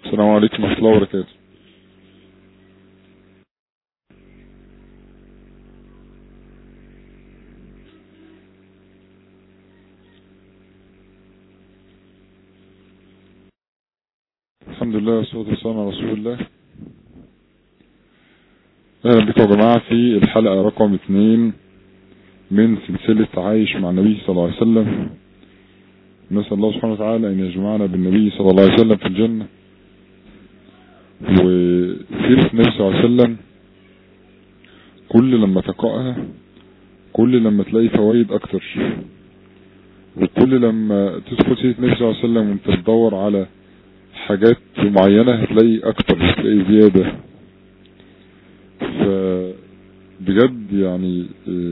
السلام عليكم ورحمة الله وبركاته الحمد لله والصلاة والسلام على رسول الله اهلا بكم يا جماعة في الحلقة رقم اثنين من سلسلة عايش مع النبي صلى الله عليه وسلم نسأل الله سبحانه وتعالى ان يجمعنا بالنبي صلى الله عليه وسلم في الجنة وسيرة النبي صلى الله عليه وسلم كل لما تقرأها كل لما تلاقي فوائد اكتر وكل لما تدخل سيرة النبي صلى الله عليه وسلم وانت تدور على حاجات معينة هتلاقي اكتر هتلاقي زيادة فبجد يعني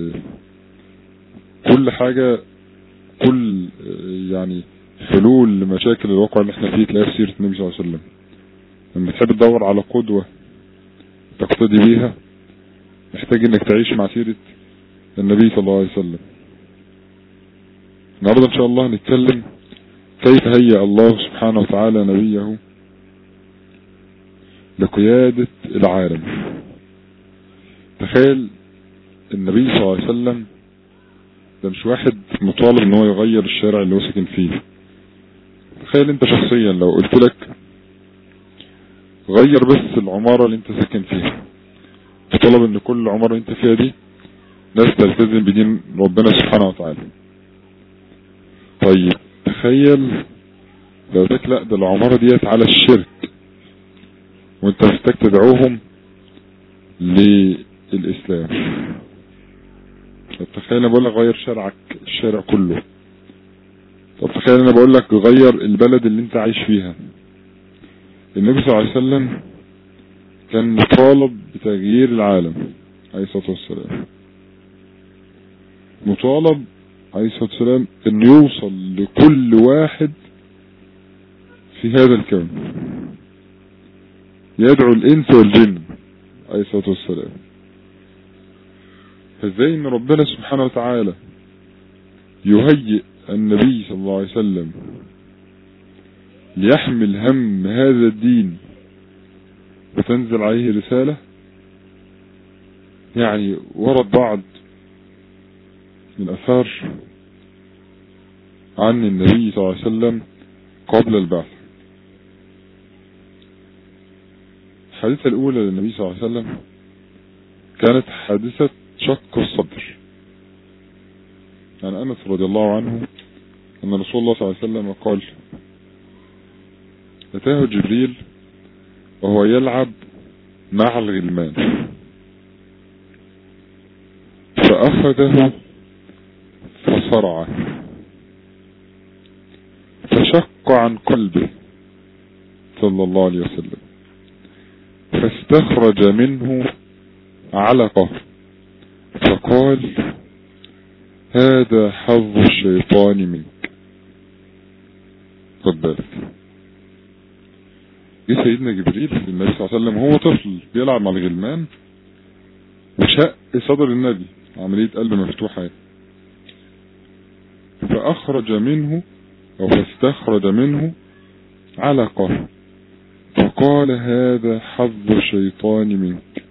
كل حاجة كل يعني حلول لمشاكل الواقع اللي احنا فيه تلاقيها في سيرة النبي صلى الله عليه وسلم لما تحب تدور على قدوة تقتدي بيها محتاج انك تعيش مع سيرة النبي صلى الله عليه وسلم النهاردة ان شاء الله هنتكلم كيف هيأ الله سبحانه وتعالى نبيه لقيادة العالم تخيل النبي صلى الله عليه وسلم ده مش واحد مطالب ان هو يغير الشارع اللي هو ساكن فيه تخيل انت شخصيا لو قلت لك غير بس العمارة اللي انت ساكن فيها تطلب ان كل عمارة انت فيها دي ناس تلتزم بدين ربنا سبحانه وتعالى طيب تخيل لو قلت لا ده العمارة ديت على الشرك وانت محتاج تدعوهم للإسلام طب تخيل انا بقول لك غير شارعك الشارع كله طب تخيل انا بقول لك غير البلد اللي انت عايش فيها النبي صلى الله عليه وسلم كان مطالب بتغيير العالم عليه الصلاة والسلام مطالب عليه الصلاة والسلام ان يوصل لكل واحد في هذا الكون يدعو الانس والجن عليه الصلاة والسلام فازاي ان ربنا سبحانه وتعالى يهيئ النبي صلى الله عليه وسلم ليحمل هم هذا الدين وتنزل عليه رسالة يعني ورد بعض من أثار عن النبي صلى الله عليه وسلم قبل البعث الحادثة الأولى للنبي صلى الله عليه وسلم كانت حادثة شق الصدر عن أنس رضي الله عنه أن رسول الله صلى الله عليه وسلم قال أتاه جبريل وهو يلعب مع الغلمان فأخذه فصرعه فشق عن قلبه صلى الله عليه وسلم فاستخرج منه علقة فقال هذا حظ الشيطان منك خد بالك جه سيدنا جبريل النبي صلى الله عليه وسلم هو طفل بيلعب مع الغلمان وشق صدر النبي عملية قلب مفتوحة فأخرج منه أو فاستخرج منه علقة فقال هذا حظ الشيطان منك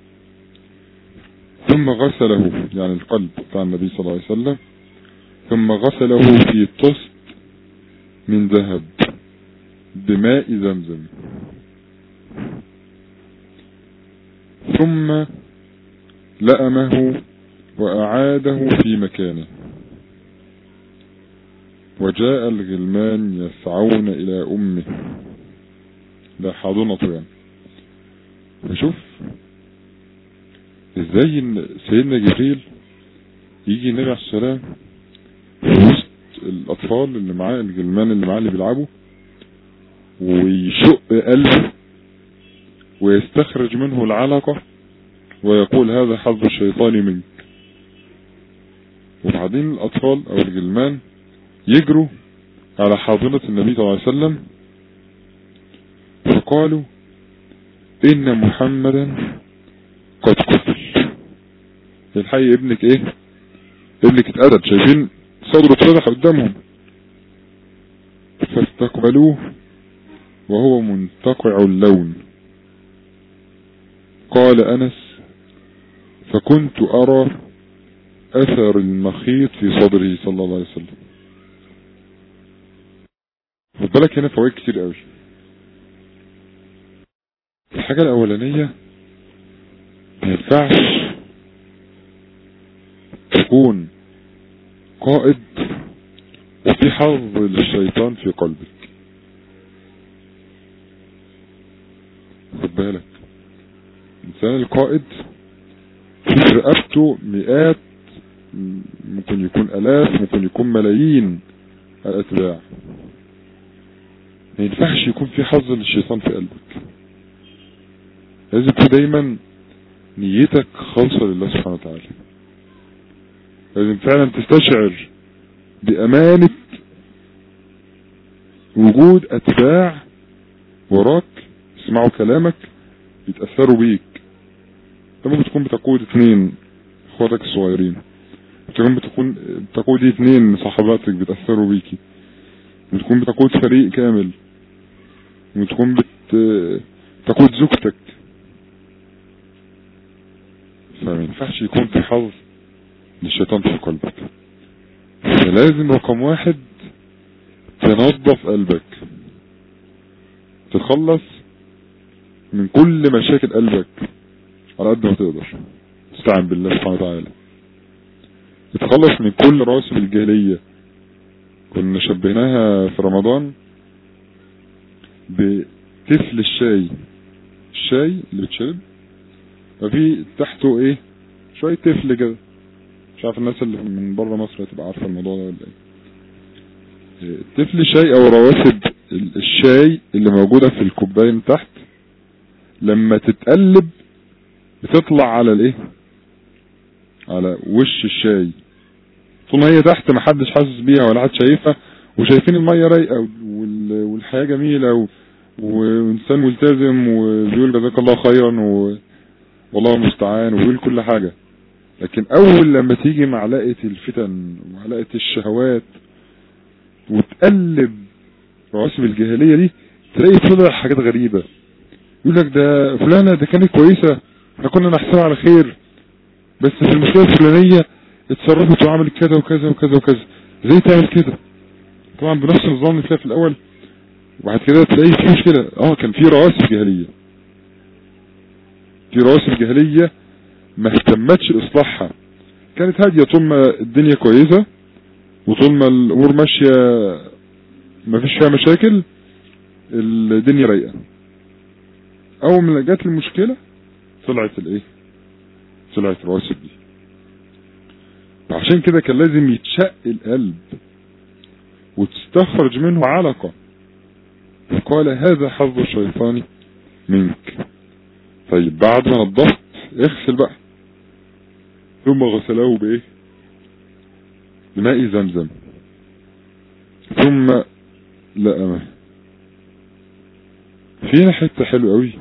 ثم غسله يعني القلب بتاع النبي صلى الله عليه وسلم ثم غسله في طست من ذهب بماء زمزم ثم لأمه وأعاده في مكانه وجاء الغلمان يسعون إلى أمه ده حاضنته يعني فشوف ازاي ان سيدنا جبريل يجي النبي عليه السلام في وسط الاطفال اللي معاه الجلمان اللي معاه اللي بيلعبوا ويشق قلبه ويستخرج منه العلقة ويقول هذا حظ الشيطان منك وبعدين الاطفال او الجلمان يجروا على حاضنة النبي صلى الله عليه وسلم فقالوا ان محمدا قد قتل الحي ابنك ايه ابنك اتقتل شايفين صدره اتفتح قدامهم فاستقبلوه وهو منتقع اللون قال أنس فكنت أرى أثر المخيط في صدره صلى الله عليه وسلم خد بالك هنا فوائد كتير قوي الحاجة الأولانية ما ينفعش تكون قائد وفي حظ للشيطان في قلبك خد بالك الإنسان القائد في رقبته مئات ممكن يكون ألاف ممكن يكون ملايين الأتباع ما ينفعش يكون في حظ للشيطان في قلبك لازم تكون دايما نيتك خالصة لله سبحانه وتعالى لازم فعلا تستشعر بأمانة وجود أتباع وراك يسمعوا كلامك يتأثروا بيك انت ممكن تكون بتقود اثنين اخواتك الصغيرين ممكن بتكون بتقودي اثنين صحباتك بيتأثروا بيكي بتكون بتقود فريق كامل وتكون بت... تقود زوجتك فما ينفعش يكون في حظ للشيطان في قلبك فلازم رقم واحد تنظف قلبك تتخلص من كل مشاكل قلبك على قد ما تقدر تستعن بالله سبحانه وتعالى تتخلص من كل رواسب الجاهلية كنا شبهناها في رمضان بتفل الشاي الشاي اللي بتشرب ففي تحته ايه شوية تفل كده مش عارف الناس اللي من بره مصر هتبقى عارفة الموضوع ده ولا ايه تفل الشاي او رواسب الشاي اللي موجودة في الكوباية من تحت لما تتقلب بتطلع على الايه على وش الشاي طول ما هي تحت ما حدش حاسس بيها ولا حد شايفها وشايفين المية رايقة والحياة جميلة وانسان ملتزم وبيقول جزاك الله خيرا و... والله المستعان ويقول كل حاجة لكن اول لما تيجي معلقة الفتن ومعلقة الشهوات وتقلب رواسب الجاهلية دي تلاقي طلع حاجات غريبة يقول لك ده فلانة ده كانت كويسة احنا كنا نحسبها على خير بس في المشكلة الفلانية اتصرفت وعملت كذا وكذا وكذا وكذا ازاي تعمل كده طبعا بنفس النظام اللي في الاول وبعد كده تلاقي في مشكلة اه كان في رواسب جاهلية في رواسب جاهلية ما اهتمتش باصلاحها كانت هادية طول ما الدنيا كويسة وطول ما الامور ماشية ما فيش فيها مشاكل الدنيا رايقة اول ما جت المشكلة طلعت الايه طلعت الرواسب دي وعشان كده كان لازم يتشق القلب وتستخرج منه علقة قال هذا حظ الشيطان منك طيب بعد ما نضفت اغسل بقى ثم غسله بايه بماء زمزم ثم لأمه فينا حتة حلوة قوي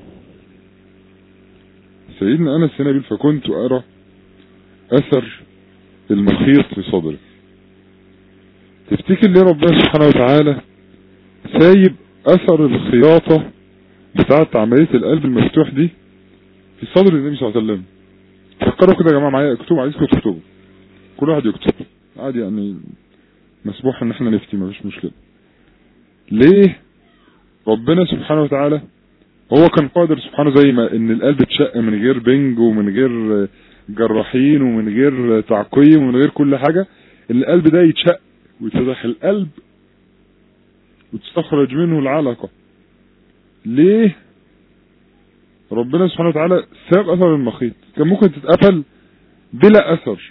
سيدنا أنس هنا بيقول فكنت أرى أثر المخيط في صدري تفتكر ليه ربنا سبحانه وتعالى سايب أثر الخياطة بتاعت عملية القلب المفتوح دي في صدر النبي صلى الله عليه وسلم فكروا كده يا جماعة معايا اكتبوا عايزكم تكتبوا كل واحد يكتب عادي يعني مسموح ان احنا نفتي مفيش مشكلة ليه ربنا سبحانه وتعالى هو كان قادر سبحانه زي ما ان القلب اتشق من غير بنج ومن غير جراحين ومن غير تعقيم ومن غير كل حاجة ان القلب ده يتشق ويتفتح القلب وتستخرج منه العلقة ليه ربنا سبحانه وتعالى ساب اثر المخيط كان ممكن تتقفل بلا اثر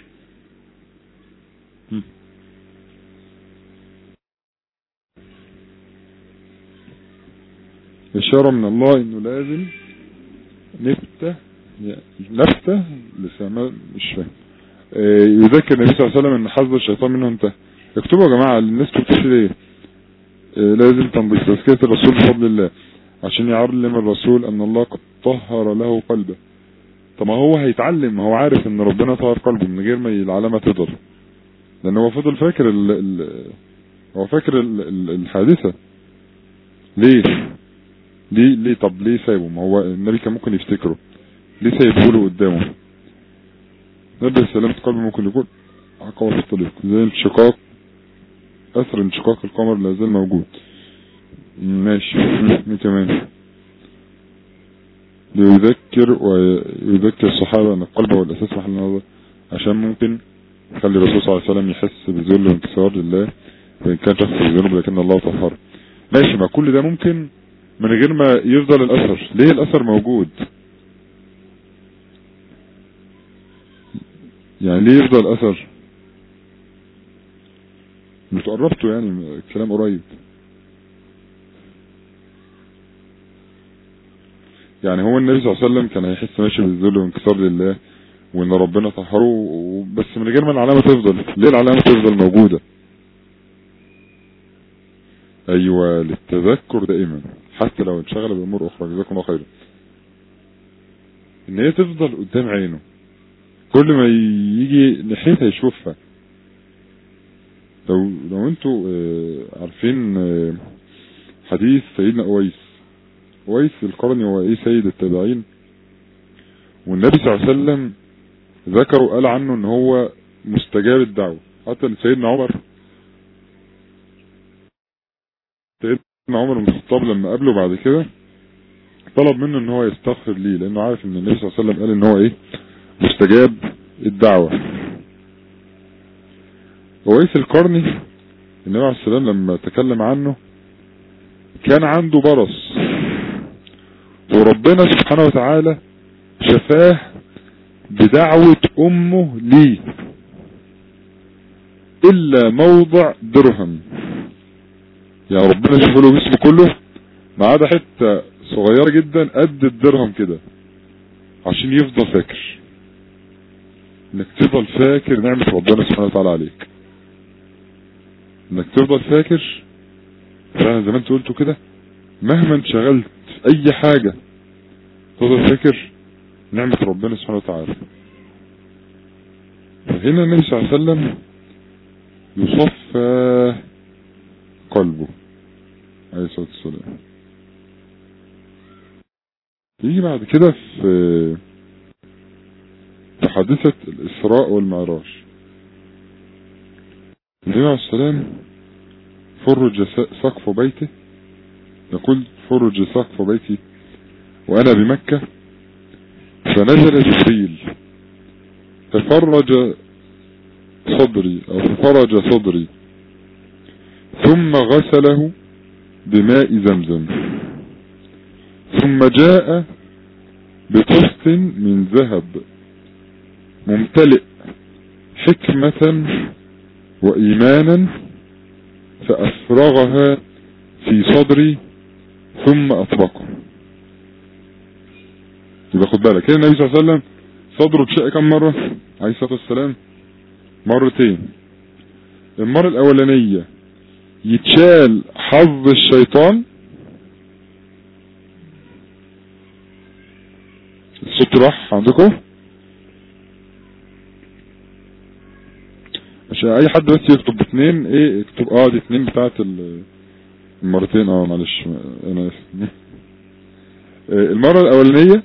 إشارة من الله إنه لازم نفتة نفتة لسما مش فاهم يذكر النبي صلى الله عليه وسلم إن حظ الشيطان منه انتهى اكتبوا يا جماعة الناس تكتبش ليه لازم تنظيف تزكية الرسول بفضل الله عشان يعلم الرسول أن الله قد طهر له قلبه طب ما هو هيتعلم هو عارف ان ربنا طهر قلبه من غير ما العلامة تضر لان هو فضل فاكر ال ال هو فاكر ال ال الحادثة ليه ليه ليه طب ليه سايبه ما هو النبي كان ممكن يفتكره ليه سايبه له قدامه نبي سلامة قلبه ممكن يكون عقبة في الطريق زي انشقاق اثر انشقاق القمر لا زال موجود ماشي مين كمان ليذكر ويذكر الصحابة ان القلب هو الاساس محل النظر عشان ممكن يخلي الرسول صلى الله عليه وسلم يحس بذل وانكسار لله وان كان شخص الذنوب لكن الله طهر ماشي ما كل ده ممكن من غير ما يفضل الاثر ليه الاثر موجود يعني ليه يفضل اثر مش قربته يعني الكلام قريب يعني هو النبي صلى الله عليه وسلم كان هيحس ماشي بالذل وانكسار لله وان ربنا طهره بس من غير ما العلامة تفضل ليه العلامة تفضل موجودة ايوه للتذكر دائما حتى لو انشغل بامور اخرى جزاكم الله خيرا ان هي تفضل قدام عينه كل ما يجي ناحيتها يشوفها لو لو انتوا اه عارفين اه حديث سيدنا اويس اويس القرني هو ايه سيد التابعين والنبي صلى الله عليه وسلم ذكر وقال عنه ان هو مستجاب الدعوة حتى سيدنا عمر سيدنا عمر بن الخطاب لما قابله بعد كده طلب منه ان هو يستغفر ليه لانه عارف ان النبي صلى الله عليه وسلم قال ان هو ايه مستجاب الدعوة وويس القرني النبي عليه السلام لما تكلم عنه كان عنده برص وربنا سبحانه وتعالى شفاه بدعوة امه ليه الا موضع درهم يعني ربنا شفه له جسمه كله ما عدا حتة صغيرة جدا قد الدرهم كده عشان يفضل فاكر انك تفضل فاكر نعمة ربنا سبحانه وتعالى عليك انك تفضل فاكر فعلا زي ما انت قلته كده مهما انشغلت في اي حاجة تفضل فاكر نعمة ربنا سبحانه وتعالى فهنا النبي صلى الله عليه وسلم يصفى قلبه عليه الصلاة والسلام يجي بعد كده في في حادثة الإسراء والمعراج النبي عليه السلام فرج سقف بيته يقول فرج سقف بيتي وأنا بمكة فنزل جبريل ففرج صدري أو ففرج صدري ثم غسله بماء زمزم ثم جاء بطست من ذهب ممتلئ حكمة وإيمانا فأفرغها في صدري ثم أطبقه يبقى خد بالك هنا النبي صلى الله عليه وسلم صدره اتشق كم مرة عليه الصلاة والسلام مرتين المرة الأولانية يتشال حظ الشيطان الصوت راح عندكم عشان اي حد بس يكتب اتنين ايه اكتب اه دي اتنين بتاعت المرتين اه معلش انا اسف المرة الاولانية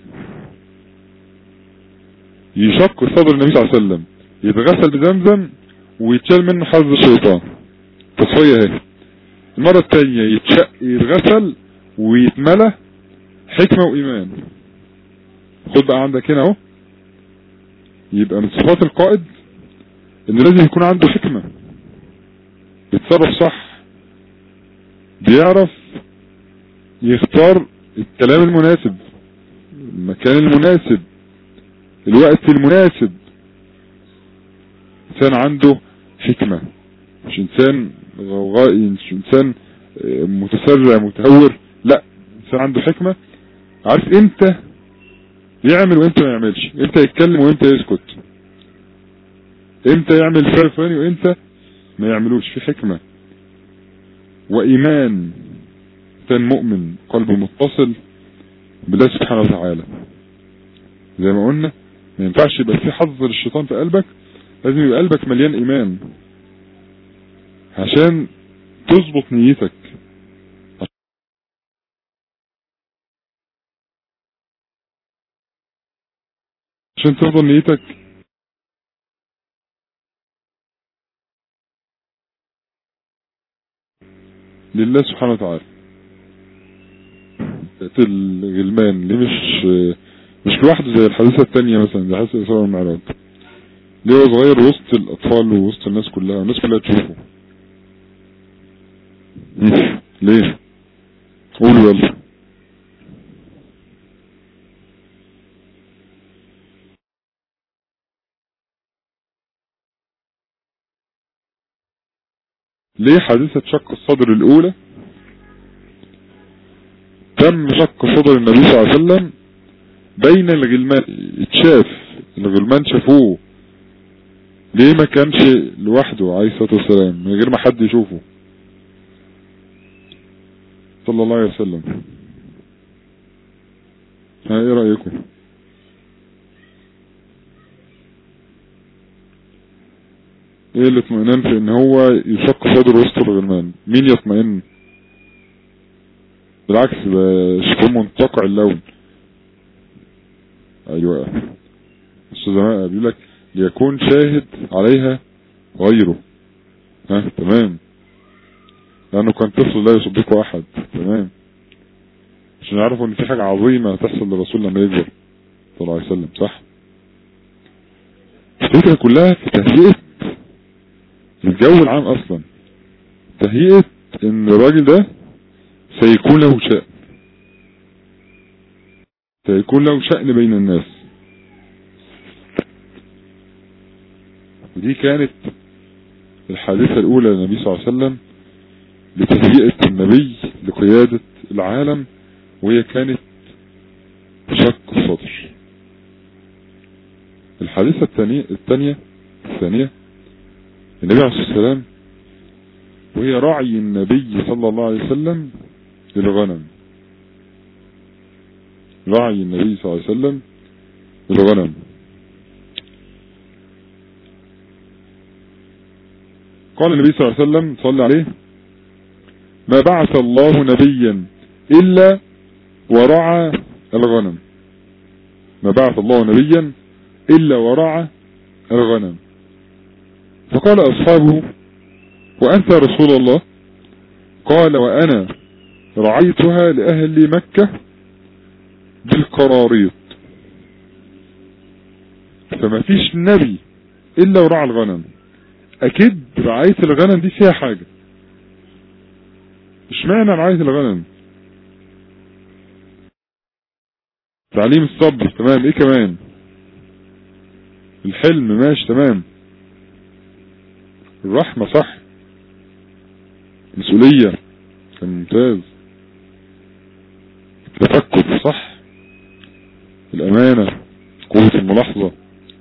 يشق صدر النبي صلى الله عليه وسلم يتغسل بزمزم ويتشال منه حظ الشيطان تصفية اهي المرة التانية يتشق يتغسل ويتملى حكمة وإيمان خد بقى عندك هنا اهو يبقى من صفات القائد ان لازم يكون عنده حكمة يتصرف صح بيعرف يختار الكلام المناسب المكان المناسب الوقت المناسب انسان عنده حكمة مش انسان غوغائي مش انسان متسرع متهور لا انسان عنده حكمة عارف امتى يعمل وامتى ما يعملش امتى يتكلم وامتى يسكت امتى يعمل الفعل الفلاني وامتى ما يعملوش في حكمة وايمان انسان مؤمن قلبه متصل بالله سبحانه وتعالى زي ما قلنا ما ينفعش يبقى في حظ للشيطان في قلبك لازم يبقى قلبك مليان ايمان عشان تظبط نيتك عشان تفضل نيتك لله سبحانه وتعالى الغلمان اللي مش مش لوحده زي الحادثة التانية مثلا زي حادثة الإسراء والمعراج ليه هو صغير وسط الأطفال ووسط الناس كلها الناس كلها تشوفه ليه قولوا يلا ليه حادثة شق الصدر الأولى تم شق صدر النبي صلى الله عليه وسلم بين الغلمان اتشاف الغلمان شافوه ليه ما كانش لوحده عليه الصلاة والسلام من غير ما حد يشوفه صلى الله عليه وسلم ها ايه رأيكم ايه الاطمئنان في ان هو يشق صدر وسط الغلمان مين يطمئن بالعكس شكون منتقع اللون ايوه استاذ ماء بيقول لك ليكون شاهد عليها غيره ها تمام لانه كان طفل لا يصدقه احد تمام عشان يعرفوا ان في حاجة عظيمة هتحصل للرسول لما يكبر صلى الله عليه وسلم صح الفكرة كلها في تهيئة الجو العام اصلا تهيئة ان الراجل ده سيكون له شأن سيكون له شأن بين الناس ودي كانت الحادثة الأولى للنبي صلى الله عليه وسلم لتهيئة النبي لقيادة العالم وهي كانت شق الصدر الحادثة الثانية الثانية الثانية النبي عليه الصلاة والسلام وهي رعي النبي صلى الله عليه وسلم للغنم رعي النبي صلى الله عليه وسلم للغنم قال النبي صلى الله عليه وسلم صلى عليه ما بعث الله نبيا إلا ورعى الغنم ما بعث الله نبيا إلا ورعى الغنم فقال أصحابه وأنت رسول الله قال وأنا رعيتها لأهل مكة بالقراريط فما فيش نبي إلا ورعى الغنم أكيد رعاية الغنم دي فيها حاجة مش معنى رعاية الغنم تعليم الصبر تمام ايه كمان الحلم ماشي تمام الرحمة صح مسؤولية كان ممتاز التفكر صح الأمانة قوة الملاحظة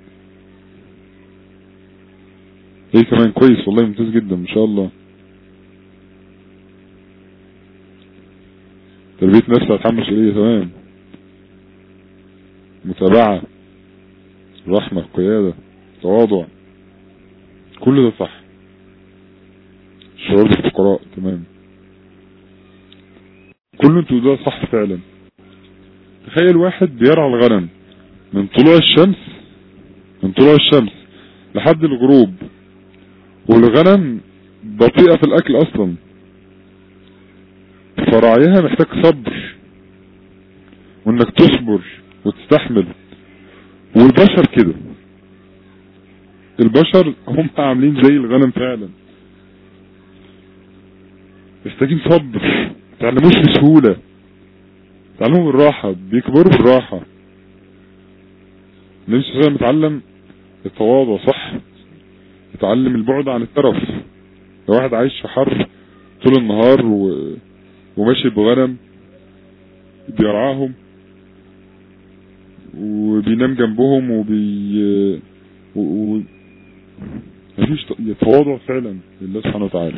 ايه كمان كويس والله ممتاز جدا ما شاء الله تربية نفس هتحمل مسؤولية تمام متابعة رحمة قيادة تواضع كل ده صح شعور بالفقراء تمام كل انتوا ده صح فعلا تخيل واحد بيرعى الغنم من طلوع الشمس من طلوع الشمس لحد الغروب والغنم بطيئة في الاكل اصلا فرعيها محتاج صبر وانك تصبر وتستحمل والبشر كده البشر هم عاملين زي الغنم فعلا محتاجين صبر تعلموش بسهولة تعلموا بالراحة بيكبروا بالراحة النبي صلى الله عليه وسلم اتعلم التواضع صح اتعلم البعد عن الترف لو واحد عايش في حر طول النهار و... وماشي بغنم بيرعاهم وبينام جنبهم وبي و... و... مفيش تواضع فعلا لله سبحانه وتعالى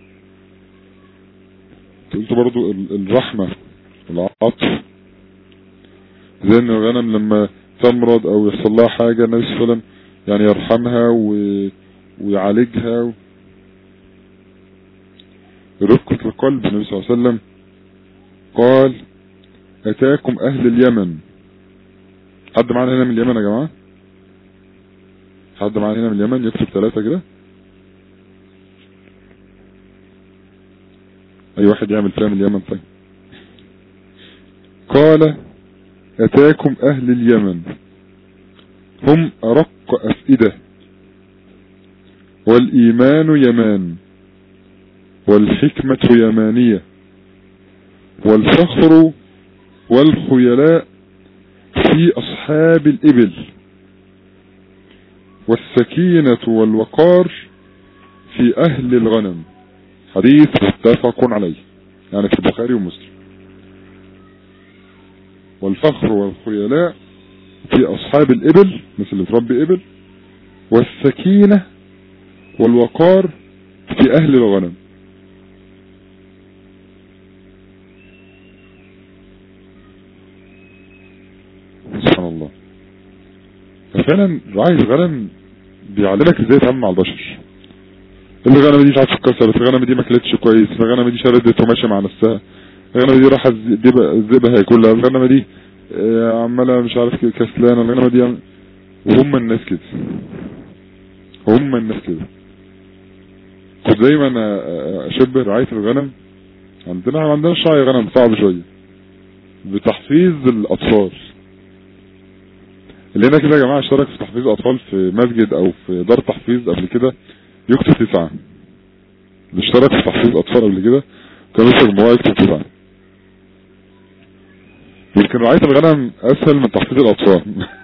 قلت برضو الرحمة العطف زي ان الغنم لما تمرض او يحصل لها حاجة النبي صلى الله عليه وسلم يعني يرحمها و... ويعالجها و... رفقة القلب النبي صلى الله عليه وسلم قال اتاكم اهل اليمن حد معانا هنا من اليمن يا جماعة حد معانا هنا من اليمن يكتب ثلاثة كده اي واحد يعمل فيها من اليمن طيب قال اتاكم اهل اليمن هم ارق افئدة والايمان يمان والحكمة يمانية والفخر والخيلاء في اصحاب الابل والسكينة والوقار في اهل الغنم حديث متفق عليه يعني في البخاري ومسلم والفخر والخيلاء في أصحاب الإبل مثل اللي تربي إبل والسكينة والوقار في أهل الغنم سبحان الله ففعلا راعي الغنم بيعلمك ازاي تتعامل مع البشر الغنمة دي مش عارف اتكسرت الغنمة دي ما كلتش كويس الغنمة دي شردت وماشية مع نفسها الغنمة دي راح الذئب هياكلها الغنمة دي آه، عمالة مش عارف كده كسلانة الغنمة دي عم- وهم الناس كده هم الناس كده كنت دايما آه، اشبه رعاية الغنم عندنا ما عندناش رعي غنم صعب شوية بتحفيظ الاطفال اللي هنا كده يا جماعة اشترك في تحفيظ اطفال في مسجد او في دار تحفيظ قبل كده يكتب تسعة اللي اشترك في تحفيظ اطفال قبل كده كان يكتب مجموعة يكتب تسعة يمكن رعاية الغنم اسهل من تحفيظ الاطفال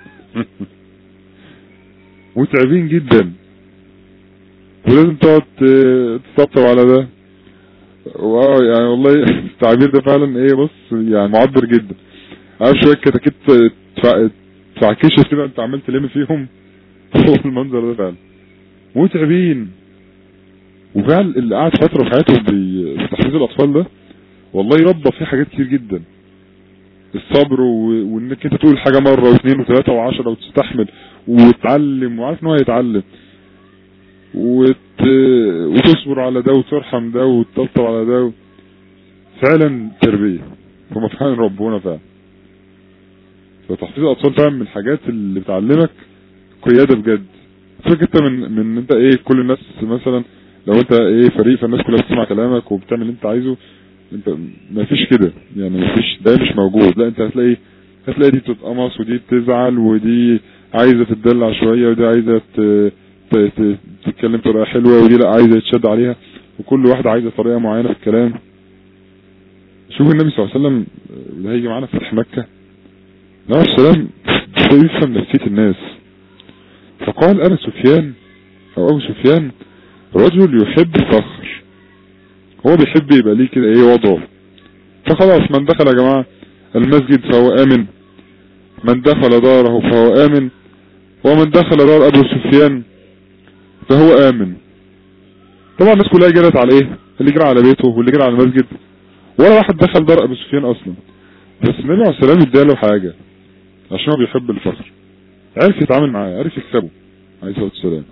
متعبين جدا ولازم تقعد ت- تسطب على ده واو يعني والله التعبير ده فعلا ايه بص يعني معبر جدا عارف شوية كتاكيت تفع- تفعكشوا كده انت عمال تلم فيهم هو المنظر ده فعلا متعبين وفعلا اللي قعد فترة في حياته بي- في تحفيظ الأطفال ده والله يربى فيه حاجات كتير جدا الصبر و- وانك انت تقول حاجة مرة واثنين وثلاثة وعشرة وتستحمل وتتعلم وعارف ان هو هيتعلم وت... وتصبر على ده وترحم ده وتطبطب على ده فعلا تربية هم فعلا ربونا فعلا فتحفيظ الأطفال فعلا من الحاجات اللي بتعلمك قيادة بجد فكرة انت من من انت ايه كل الناس مثلا لو انت ايه فريق فالناس كلها بتسمع كلامك وبتعمل اللي انت عايزه انت ما فيش كده يعني ما فيش ده مش موجود لا انت هتلاقي هتلاقي دي بتتقمص ودي بتزعل ودي عايزة تتدلع شوية ودي عايزة ت- ت- ت- تتكلم بطريقة حلوة ودي لا عايزة يتشد عليها وكل واحدة عايزة طريقة معينة في الكلام شوف النبي صلى الله عليه وسلم ده هيجي معانا في فتح مكة النبي عليه السلام يفهم نفسية الناس فقال أنا سفيان أو أبو سفيان رجل يحب الفخر هو بيحب يبقى ليه كده ايه وضعه فخلاص من دخل يا جماعة المسجد فهو آمن من دخل داره فهو آمن ومن دخل دار أبو سفيان فهو آمن طبعا الناس كلها جرت على ايه اللي جرى على بيته واللي جرى على المسجد ولا واحد دخل دار أبو سفيان أصلا بس النبي عليه السلام اداله حاجة عشان هو بيحب الفخر عرف يتعامل معاه عرف يكسبه عليه الصلاة والسلام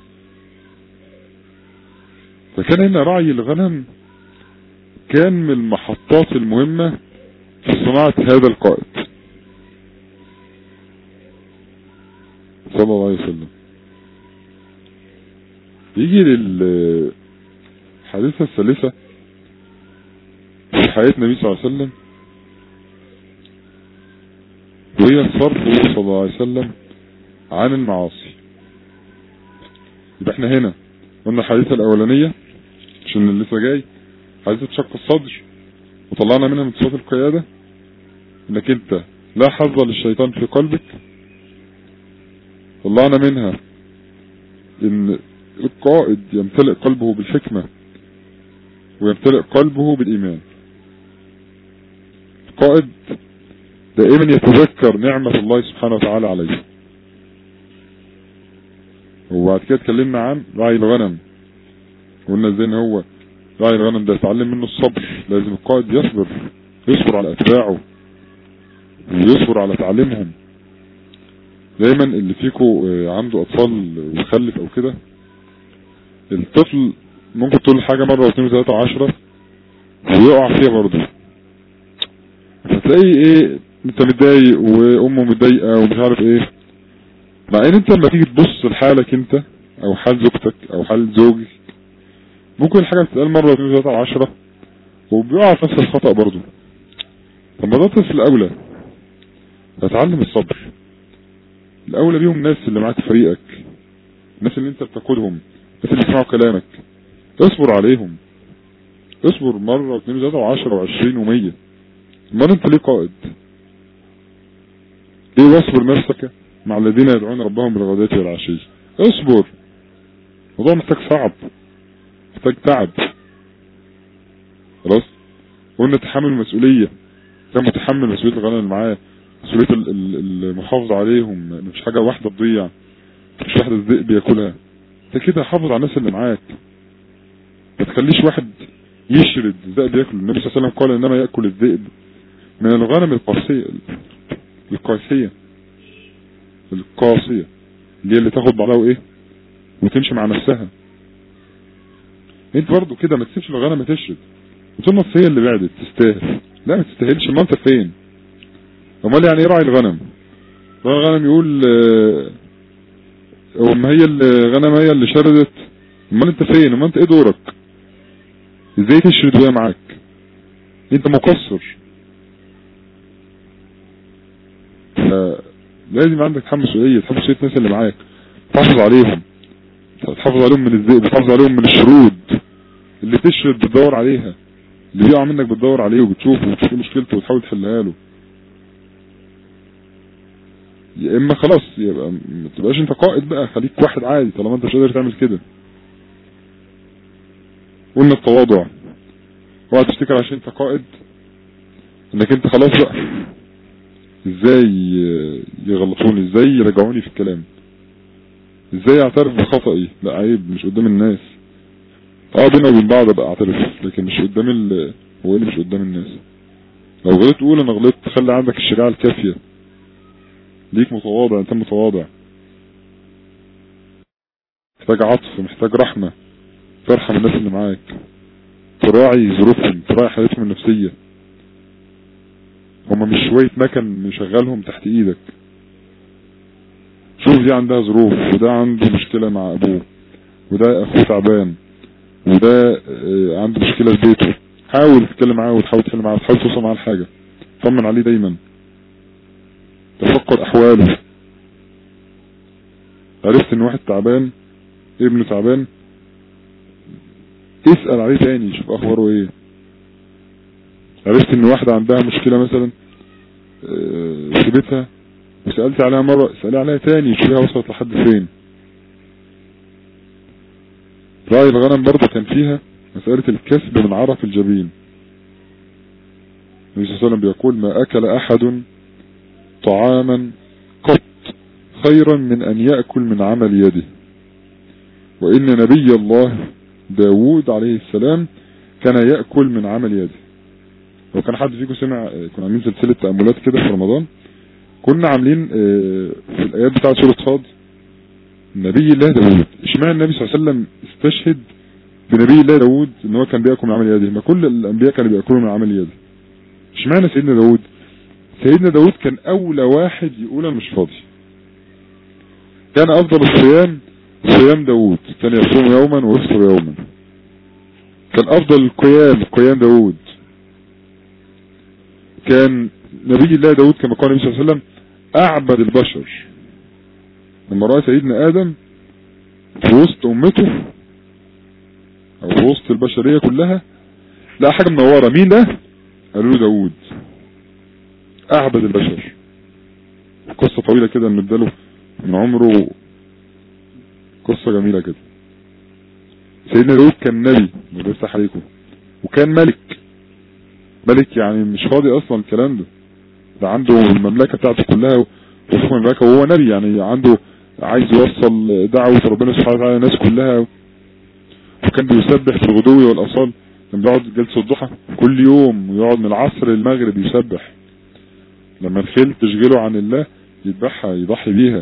فكان هنا رعي الغنم كان من المحطات المهمة في صناعة هذا القائد صلى الله عليه وسلم يجي للحادثة الثالثة في حياة النبي صلى الله عليه وسلم وهي صرفه صلى الله عليه وسلم عن المعاصي يبقى احنا هنا قلنا الحادثة الأولانية عشان اللي لسه جاي حادثة شق الصدر وطلعنا منها من صفات القيادة انك انت لا حظ للشيطان في قلبك طلعنا منها ان القائد يمتلئ قلبه بالحكمة ويمتلئ قلبه بالإيمان القائد دائما يتذكر نعمة الله سبحانه وتعالى عليه وبعد كده اتكلمنا عن رعي الغنم قلنا ازاي ان هو راعي الغنم ده يتعلم منه الصبر لازم القائد يصبر يصبر على اتباعه ويصبر على تعليمهم دايما اللي فيكو عنده اطفال وخلف او كده الطفل ممكن تقول حاجة مرة واثنين وثلاثة وعشرة ويقع فيها برضه فتلاقي ايه انت متضايق وامه متضايقة ومش عارف ايه مع ان انت لما تيجي تبص لحالك انت او حال زوجتك او حال زوجك ممكن الحاجة تتقال مرة واثنين وثلاثة وعشرة وبيقع في نفس الخطأ برضه طب ما ده طفل الأولى فتعلم الصبر الأولى بيهم الناس اللي معاك في فريقك الناس اللي انت بتقودهم الناس اللي بيسمعوا كلامك اصبر عليهم اصبر مرة واثنين وثلاثة وعشرة وعشرين ومية امال انت ليه قائد ليه واصبر نفسك مع الذين يدعون ربهم بالغداة والعشي اصبر الموضوع محتاج صعب محتاج تعب خلاص قلنا تحمل مسؤولية كان متحمل مسؤولية الغنم اللي معاه مسؤولية ال- ال- المحافظة عليهم مش حاجة واحدة تضيع مش واحدة الذئب ياكلها انت كده حافظ على الناس اللي معاك ما تخليش واحد يشرد الذئب ياكل النبي صلى الله عليه وسلم قال انما ياكل الذئب من الغنم القاسية القاسية القاسية اللي هي اللي تاخد بعضها وايه وتمشي مع نفسها انت برضو كده ما تسيبش الغنم تشرد وتنص هي اللي بعدت تستاهل لا ما تستاهلش ما انت فين امال يعني ايه راعي الغنم راعي الغنم يقول آه، وما هي الغنم هي اللي شردت امال انت فين امال انت ايه دورك ازاي تشرد وهي معاك انت مقصر فلازم عندك تحمل مسؤولية تحمل مسؤولية الناس اللي معاك تحافظ عليهم تحافظ عليهم من الذئب تحافظ عليهم من الشرود اللي تشرد بتدور عليها اللي بيقع منك بتدور عليه وبتشوفه وتشوف إيه مشكلته وتحاول تحلها له يا اما خلاص يبقى ما تبقاش انت قائد بقى خليك واحد عادي طالما انت مش قادر تعمل كده قلنا التواضع اوعى تفتكر عشان انت قائد انك انت خلاص بقى ازاي يغلطوني ازاي يرجعوني في الكلام ازاي اعترف بخطئي لا عيب مش قدام الناس اه بينا وبين بعض ابقى اعترف لكن مش قدام ال هو اللي مش قدام الناس لو غلطت قول انا غلطت خلي عندك الشجاعة الكافية ليك متواضع انت متواضع محتاج عطف محتاج رحمة ترحم الناس اللي معاك تراعي ظروفهم تراعي حالتهم النفسية هما مش شوية مكن مشغلهم تحت ايدك شوف دي عندها ظروف وده عنده مشكلة مع ابوه وده اخوه تعبان وده آه، عنده مشكلة في بيته حاول تتكلم معاه وتحاول تحل معاه وتحاول توصل معاه لحاجة طمن عليه دايما تفكر احواله عرفت ان واحد تعبان ابنه تعبان اسأل عليه تاني شوف اخباره ايه عرفت ان واحدة عندها مشكلة مثلا آه، في بيتها وسألت عليها مرة اسألي عليها تاني شوفيها وصلت لحد فين رأي الغنم برضه كان فيها مسألة الكسب من عرف الجبين النبي صلى الله عليه وسلم بيقول ما أكل أحد طعاما قط خيرا من أن يأكل من عمل يده وإن نبي الله داود عليه السلام كان يأكل من عمل يده لو كان حد فيكم سمع كنا عاملين سلسلة تأملات كده في رمضان كنا عاملين آه، في الآيات بتاعة سورة صاد نبي الله داود اشمعنى النبي صلى الله عليه وسلم استشهد بنبي الله داود ان هو كان بيأكل من عمل يده ما كل الانبياء كانوا بيأكلوا من عمل يده اشمعنى سيدنا داود سيدنا داود كان اولى واحد يقول انا مش فاضي كان افضل الصيام صيام داود كان يصوم يوما ويفطر يوما كان افضل القيام قيام داود كان نبي الله داود كما قال النبي صلى الله عليه وسلم اعبد البشر لما رأى سيدنا ادم في وسط امته او في وسط البشرية كلها لا حاجة منورة مين ده قالوا له داود اعبد البشر قصة طويلة كده ان اداله من عمره قصة جميلة كده سيدنا داود كان نبي الله يفتح عليكم وكان ملك ملك يعني مش فاضي اصلا الكلام ده ده عنده المملكة بتاعته كلها وفوق المملكة وهو نبي يعني عنده عايز يوصل دعوة ربنا سبحانه وتعالى للناس كلها وكان بيسبح في الغدو والأصال كان بيقعد جلسة الضحى كل يوم ويقعد من العصر للمغرب يسبح لما الخيل تشغله عن الله يذبحها يضحي بيها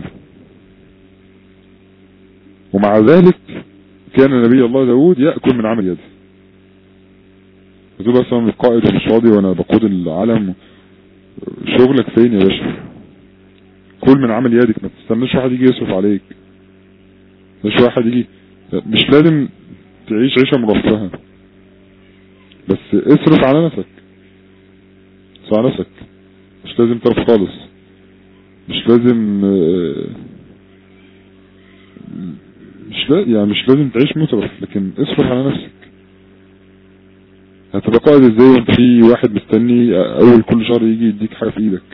ومع ذلك كان نبي الله داود يأكل من عمل يده بتقول بس انا القائد ومش فاضي وانا بقود العالم شغلك فين يا باشا كل من عمل يدك ما تستناش واحد يجي يصرف عليك مش واحد يجي مش لازم تعيش عيشة مرفهة بس اصرف على نفسك اصرف على نفسك مش لازم ترف خالص مش لازم آه، مش لا يعني مش لازم تعيش مترف لكن اصرف على نفسك هتبقى قائد ازاي وانت في واحد مستني اول كل شهر يجي يديك حاجة في ايدك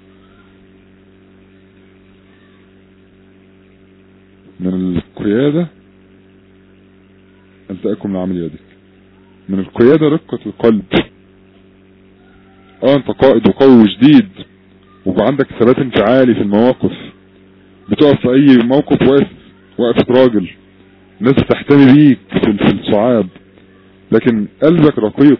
من القيادة أن تأكل من عمل يدك من القيادة رقة القلب اه انت قائد وقوي وجديد وبقى عندك ثبات انفعالي في المواقف بتقف في اي موقف واقف وقفة راجل الناس تحتمي بيك في في الصعاب لكن قلبك رقيق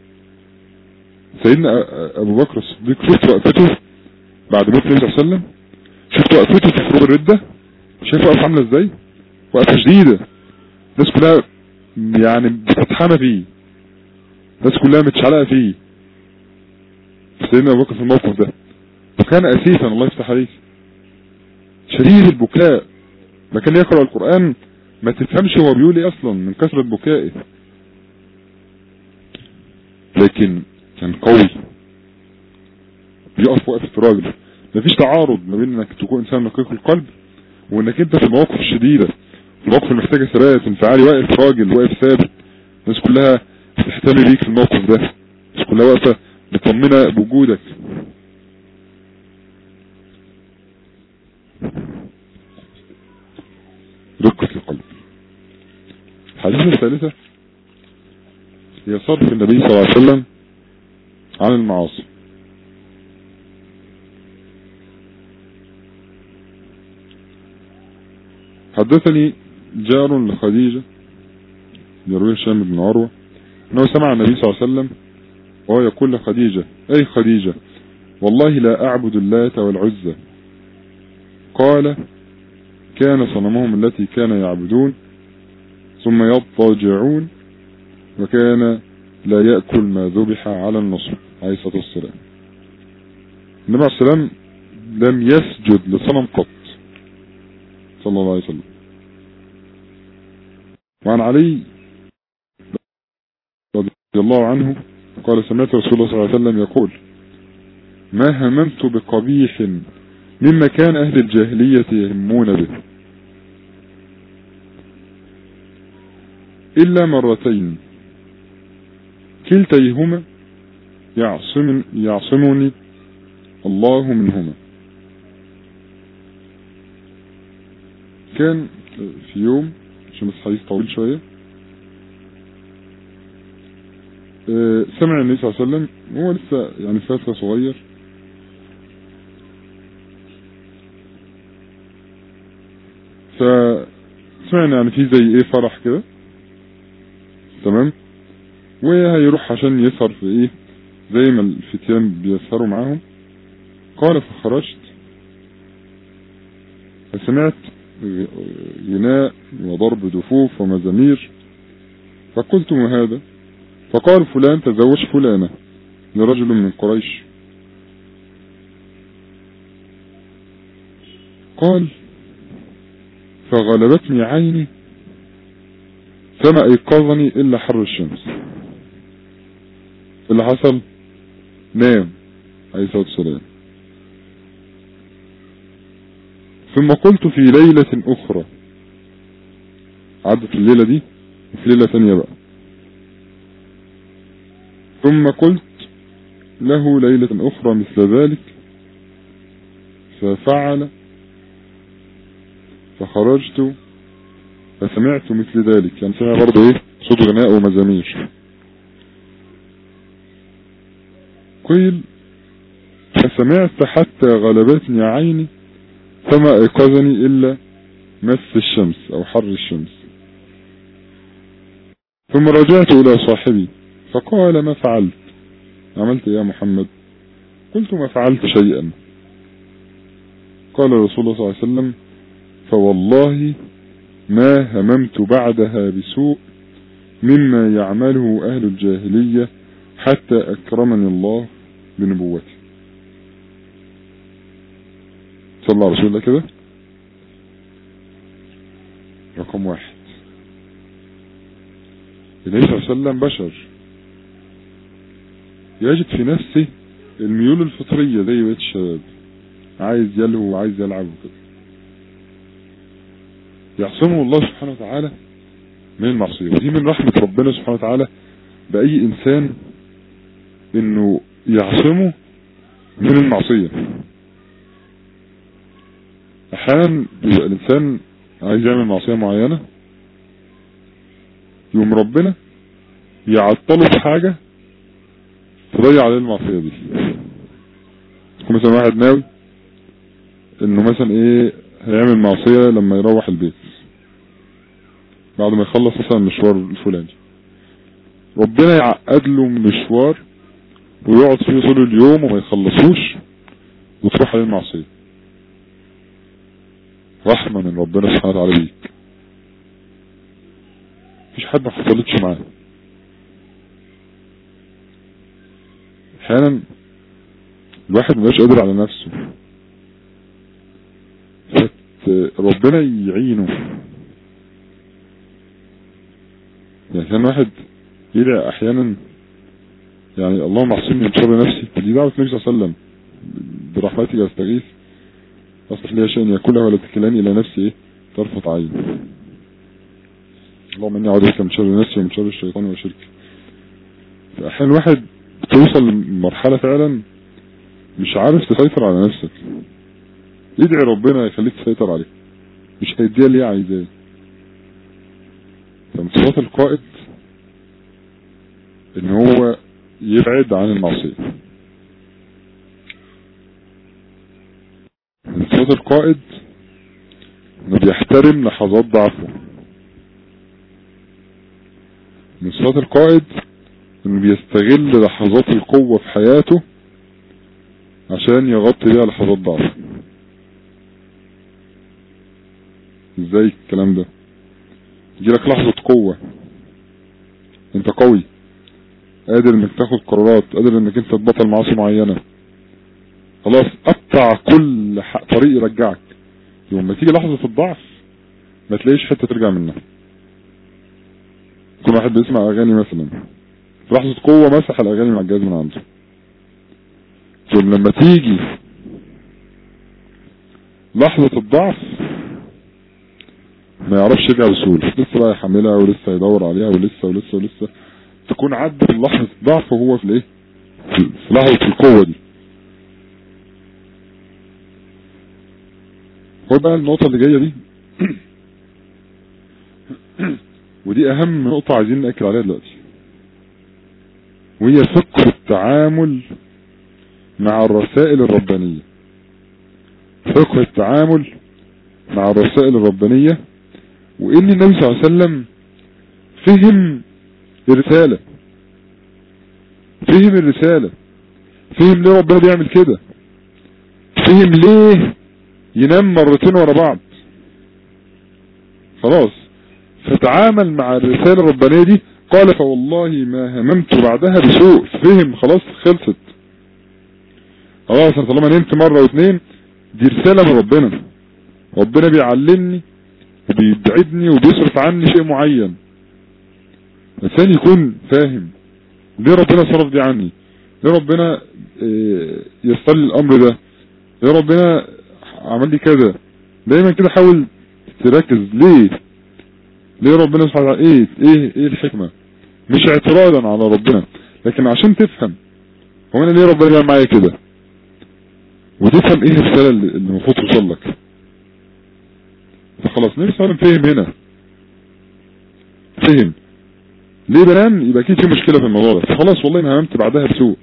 سيدنا ابو بكر الصديق شفت وقفته بعد موت النبي صلى الله عليه وسلم شفت وقفته في حروب الردة شايف وقفة عاملة ازاي وقفة شديدة الناس كلها يعني بتتحمى فيه الناس كلها متشعلقة فيه سيدنا ابو بكر في الموقف ده وكان اسيفا الله يفتح عليك شديد البكاء ما كان يقرأ القرآن ما تفهمش هو بيقول ايه اصلا من كثرة بكائه لكن كان قوي بيقف وقفة راجل مفيش تعارض ما بين انك تكون انسان نقيق القلب وانك انت في المواقف الشديدة في المواقف اللي محتاجة ثبات انفعالي واقف راجل واقف ثابت الناس كلها تهتم بيك في الموقف ده الناس كلها واقفة مطمنة بوجودك رقة القلب الحديث الثالثة هي صرف النبي صلى الله عليه وسلم عن المعاصي حدثني جار لخديجة يروي هشام بن عروة انه سمع النبي صلى الله عليه وسلم وهو يقول لخديجة اي خديجة والله لا اعبد اللات والعزة قال كان صنمهم التي كان يعبدون ثم يضطجعون وكان لا يأكل ما ذبح على النصر عليه الصلاة والسلام النبي عليه السلام لم يسجد لصنم قط صلى الله عليه وسلم وعن علي رضي الله عنه قال سمعت رسول الله صلى الله عليه وسلم يقول ما هممت بقبيح مما كان أهل الجاهلية يهمون به إلا مرتين كلتيهما يعصم يعصمني الله منهما كان في يوم عشان بس حديث طويل شوية سمع النبي صلى الله عليه وسلم هو لسه يعني فترة صغير فسمعنا يعني في زي ايه فرح كده تمام وهيروح عشان يسهر في ايه زي ما الفتيان بيسهروا معاهم قال فخرجت فسمعت غناء وضرب دفوف ومزامير فقلت ما هذا فقال فلان تزوج فلانة لرجل من قريش قال فغلبتني عيني فما ايقظني الا حر الشمس اللي حصل نام عليه الصلاة والسلام ثم قلت في ليلة اخرى عدت الليلة دي وفي ليلة ثانية بقى ثم قلت له ليلة اخرى مثل ذلك ففعل فخرجت فسمعت مثل ذلك يعني سمع برضه ايه صوت غناء ومزامير قيل فسمعت حتى غلبتني عيني فما ايقظني الا مس الشمس او حر الشمس ثم رجعت الى صاحبي فقال ما فعلت عملت يا محمد قلت ما فعلت شيئا قال رسول الله صلى الله عليه وسلم فوالله ما هممت بعدها بسوء مما يعمله أهل الجاهلية حتى أكرمني الله بنبوته صلى على رسول الله كده رقم واحد النبي صلى الله عليه وسلم بشر يجد في نفسه الميول الفطرية زي بقية الشباب عايز يلهو وعايز يلعب وكده يعصمه الله سبحانه وتعالى من المعصية ودي من رحمة ربنا سبحانه وتعالى بأي إنسان إنه يعصمه من المعصية أحيانا بيبقى الإنسان عايز يعمل معصية معينة يوم ربنا يعطله في حاجة تضيع عليه المعصية دي يكون مثلا واحد ناوي انه مثلا ايه هيعمل معصية لما يروح البيت بعد ما يخلص مثلا المشوار الفلاني ربنا يعقد له مشوار ويقعد فيه طول اليوم وما يخلصوش وتروح عليه المعصية رحمة من ربنا سبحانه وتعالى بيك مفيش حد ما حصلتش معاه احيانا الواحد مبقاش قادر على نفسه ربنا يعينه يعني كان واحد يدعي احيانا يعني اللهم اعصمني من شر نفسي ودي دعوة النبي صلى الله عليه وسلم برحمتك استغيث اصلح لي شيئا يكلها ولا تكلني الى نفسي ايه طرفة عين اللهم اني اعوذ بك من شر نفسي ومن شر الشيطان وشركه احيانا الواحد بتوصل لمرحلة فعلا مش عارف تسيطر على نفسك ادعي ربنا يخليك تسيطر عليه مش هيديها اللي هي عايزاه فمن صفات القائد ان هو يبعد عن المعصية من صفات القائد انه بيحترم لحظات ضعفه من صفات القائد انه بيستغل لحظات القوة في حياته عشان يغطي بيها لحظات ضعفه ازاي الكلام ده يجيلك لحظة قوة انت قوي قادر انك تاخد قرارات قادر انك انت تبطل معاصي معينة خلاص قطع كل طريق يرجعك يوم ما تيجي لحظة الضعف ما تلاقيش حتة ترجع منها كل واحد بيسمع اغاني مثلا في لحظة قوة مسح الاغاني مع الجهاز من عنده ثم لما تيجي لحظة الضعف ما يعرفش يرجع بسهولة لسه بقى يحملها ولسه يدور عليها ولسه ولسه ولسه تكون عدت لحظة الضعف وهو في الايه في لحظة القوة دي هو بقى النقطة اللي جاية دي ودي اهم نقطة عايزين نأكد عليها دلوقتي وهي فقه التعامل مع الرسائل الربانية فقه التعامل مع الرسائل الربانية وان النبي صلى الله عليه وسلم فهم الرسالة فهم الرسالة فهم ليه ربنا بيعمل كده فهم ليه ينام مرتين ورا بعض خلاص فتعامل مع الرسالة الربانية دي قال فوالله ما هممت بعدها بسوء فهم خلاص خلصت خلاص انا طالما نمت مرة واثنين دي رسالة من ربنا ربنا بيعلمني وبيبعدني وبيصرف عني شيء معين الانسان يكون فاهم ليه ربنا صرف دي عني ليه ربنا يسر لي الامر ده ليه ربنا عمل لي كذا دايما كده حاول تركز ليه ليه ربنا سبحانه وتعالى ايه ايه ايه الحكمة مش اعتراضا على ربنا لكن عشان تفهم هو انا ليه ربنا بيعمل معايا كده وتفهم ايه الرسالة اللي المفروض توصل لك فخلاص النبي صلى الله عليه وسلم فهم هنا فهم ليه بنام يبقى اكيد في مشكلة في الموضوع ده فخلاص والله انا هممت بعدها بسوء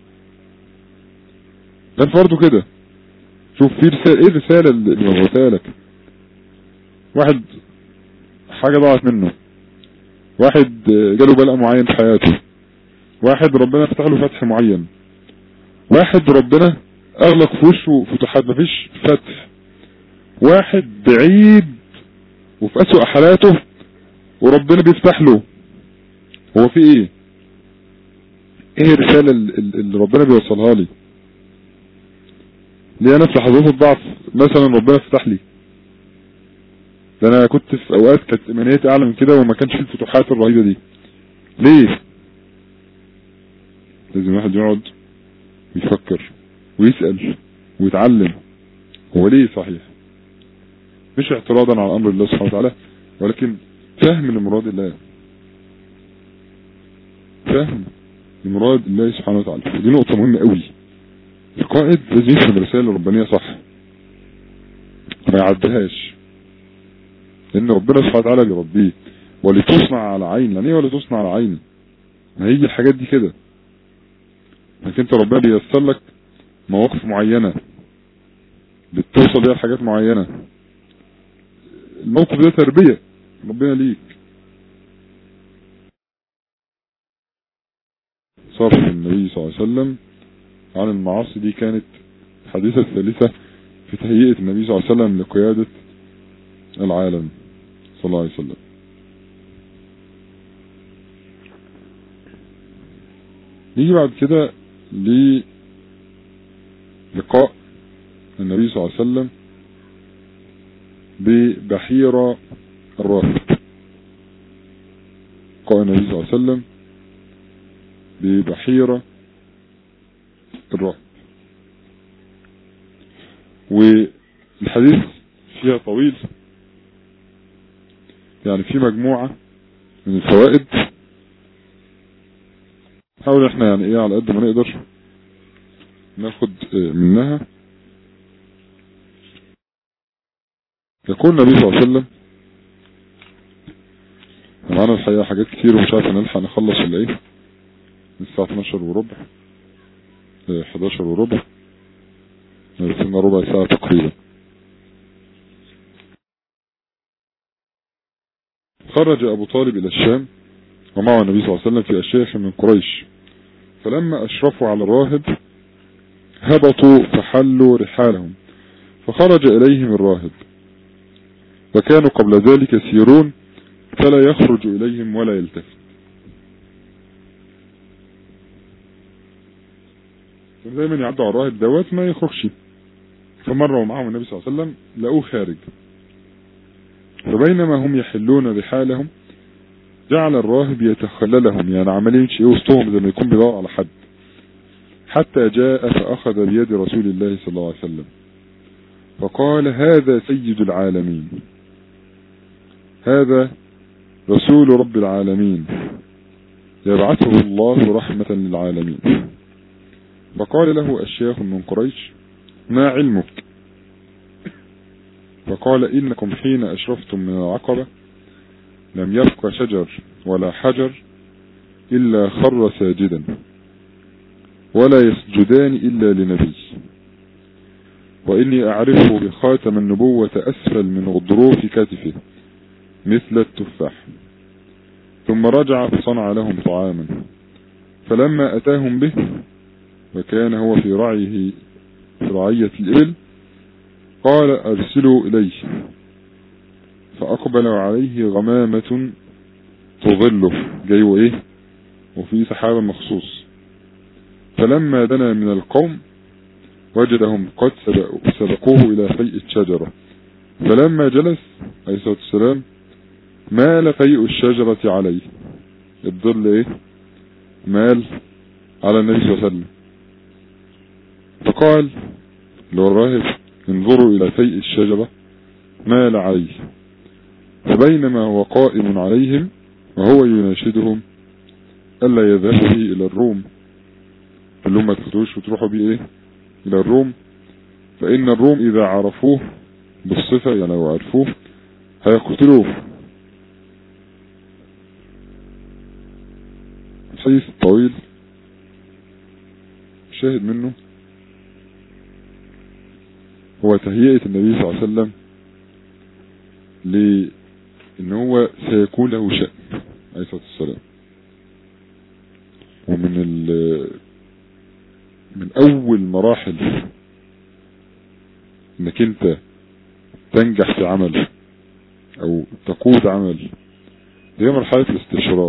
ده برضه كده شوف في رسالة ايه الرسالة اللي وصلتها لك واحد حاجة ضاعت منه واحد جاله بلاء معين في حياته واحد ربنا فتح له فتح معين واحد ربنا اغلق في وشه فتوحات مفيش فتح واحد بعيد وفي اسوأ حالاته وربنا بيفتح له هو في ايه ايه الرسالة اللي ربنا بيوصلها لي ليه انا في لحظات الضعف مثلا ربنا فتح لي ده انا كنت في اوقات كانت ايمانيتي اعلى من كده وما كانش في الفتوحات الرهيبه دي ليه لازم الواحد يقعد ويفكر ويسأل ويتعلم هو ليه صحيح مش اعتراضا على امر الله سبحانه وتعالى ولكن فهم لمراد الله فهم لمراد الله سبحانه وتعالى ودي نقطة مهمة قوي القائد لازم يفهم الرسالة الربانية صح ما يعدهاش لان ربنا سبحانه وتعالى بيربيه ولتصنع على عين يعني ايه ولتصنع على عيني ما هي الحاجات دي كده انك انت ربنا بييسر لك مواقف معينة بتوصل بيها لحاجات معينة الموقف ده تربية ربنا ليك صرف النبي صلى الله عليه وسلم عن المعاصي دي كانت حديثة الثالثة في تهيئة النبي صلى الله عليه وسلم لقيادة العالم صلى الله عليه وسلم نيجي بعد كده للقاء النبي صلى الله عليه وسلم ببحيرة الراهب لقاء النبي صلى الله عليه وسلم ببحيرة الراهب والحديث فيها طويل يعني في مجموعة من الفوائد حاول احنا يعني ايه على قد ما نقدر ناخد منها يقول النبي صلى الله عليه وسلم معانا الحقيقة حاجات كتير ومش عارف نلحق نخلص ولا ايه الساعة 12 وربع 11 وربع نرسلنا ربع ساعة تقريبا خرج أبو طالب إلى الشام ومعه النبي صلى الله عليه وسلم في أشياخ من قريش فلما أشرفوا على الراهب هبطوا فحلوا رحالهم فخرج إليهم الراهب وكانوا قبل ذلك يسيرون فلا يخرج إليهم ولا يلتفت دايما يعدوا على الراهب دوت ما يخرجش فمروا معهم النبي صلى الله عليه وسلم لقوه خارج فبينما هم يحلون رحالهم جعل الراهب يتخللهم يعني عمالين يمشي وسطهم زي ما يكون بيدور على حد حتى جاء فأخذ بيد رسول الله صلى الله عليه وسلم فقال هذا سيد العالمين هذا رسول رب العالمين يبعثه الله رحمة للعالمين فقال له الشيخ من قريش ما علمك فقال إنكم حين أشرفتم من العقبة لم يبق شجر ولا حجر إلا خر ساجدا ولا يسجدان إلا لنبي وإني أعرفه بخاتم النبوة أسفل من غضروف كتفه مثل التفاح ثم رجع فصنع لهم طعاما فلما أتاهم به وكان هو في رعيه في رعية الإبل قال أرسلوا إليه فأقبل عليه غمامة تظله جاي إيه وفي سحابة مخصوص فلما دنا من القوم وجدهم قد سبقوه إلى فيء الشجرة فلما جلس عليه الصلاة والسلام مال فيء الشجرة عليه الظل ايه مال على النبي صلى الله عليه وسلم فقال لو الراهب انظروا إلى فيء الشجرة مال عليه فبينما هو قائم عليهم وهو يناشدهم ألا يذهبوا به إلى الروم قال لهم ما تفتوش وتروحوا بيه إيه إلى الروم فإن الروم إذا عرفوه بالصفة يعني لو عرفوه هيقتلوه الحديث الطويل شاهد منه هو تهيئة النبي صلى الله عليه وسلم لأن هو سيكون له شأن عليه الصلاة والسلام ومن ال من أول مراحل انك انت تنجح في عمل او تقود عمل دي مرحلة الاستشراف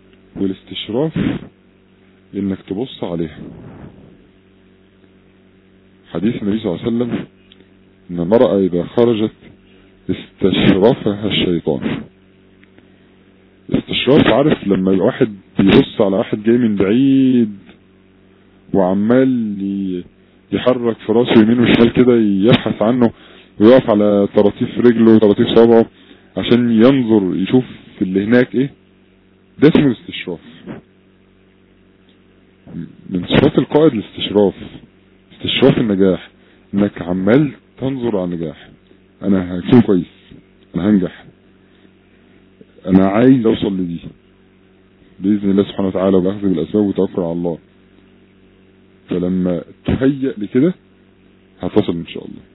والاستشراف انك تبص عليها حديث النبي صلى الله عليه وسلم ان المرأة اذا خرجت استشرفها الشيطان استشراف عارف لما الواحد بيبص على واحد جاي من بعيد وعمال ي- يحرك في راسه يمين وشمال كده يبحث عنه ويقف على طراطيف رجله وطراطيف صوابعه عشان ينظر يشوف اللي هناك ايه ده اسمه الاستشراف من صفات القائد الاستشراف استشراف النجاح انك عمال تنظر على النجاح انا هكون كويس انا هنجح انا عايز اوصل لدي باذن الله سبحانه وتعالى وباخذ بالاسباب وتوكل على الله فلما تهيأ لكده هتصل ان شاء الله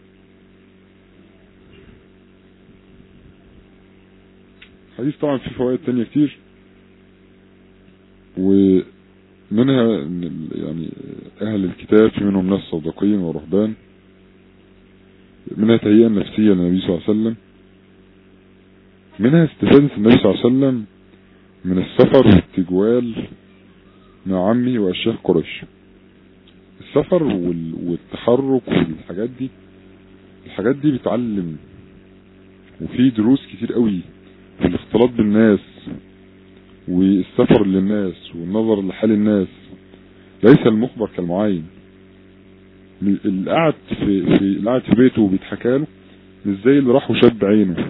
حديث طبعا فيه فوائد تانية كتير ومنها إن ال- يعني اهل الكتاب في منهم ناس صدقين ورهبان منها تهيئة نفسية للنبي صلى الله عليه وسلم منها استفادة النبي صلى الله عليه وسلم من السفر والتجوال مع عمه وأشياخ قريش السفر وال- والتحرك والحاجات دي الحاجات دي بتعلم وفي دروس كتير قوي والاختلاط بالناس والسفر للناس والنظر لحال الناس ليس المخبر كالمعين اللي قاعد في, في اللي قاعد في بيته وبيتحكى له مش زي اللي راح وشد عينه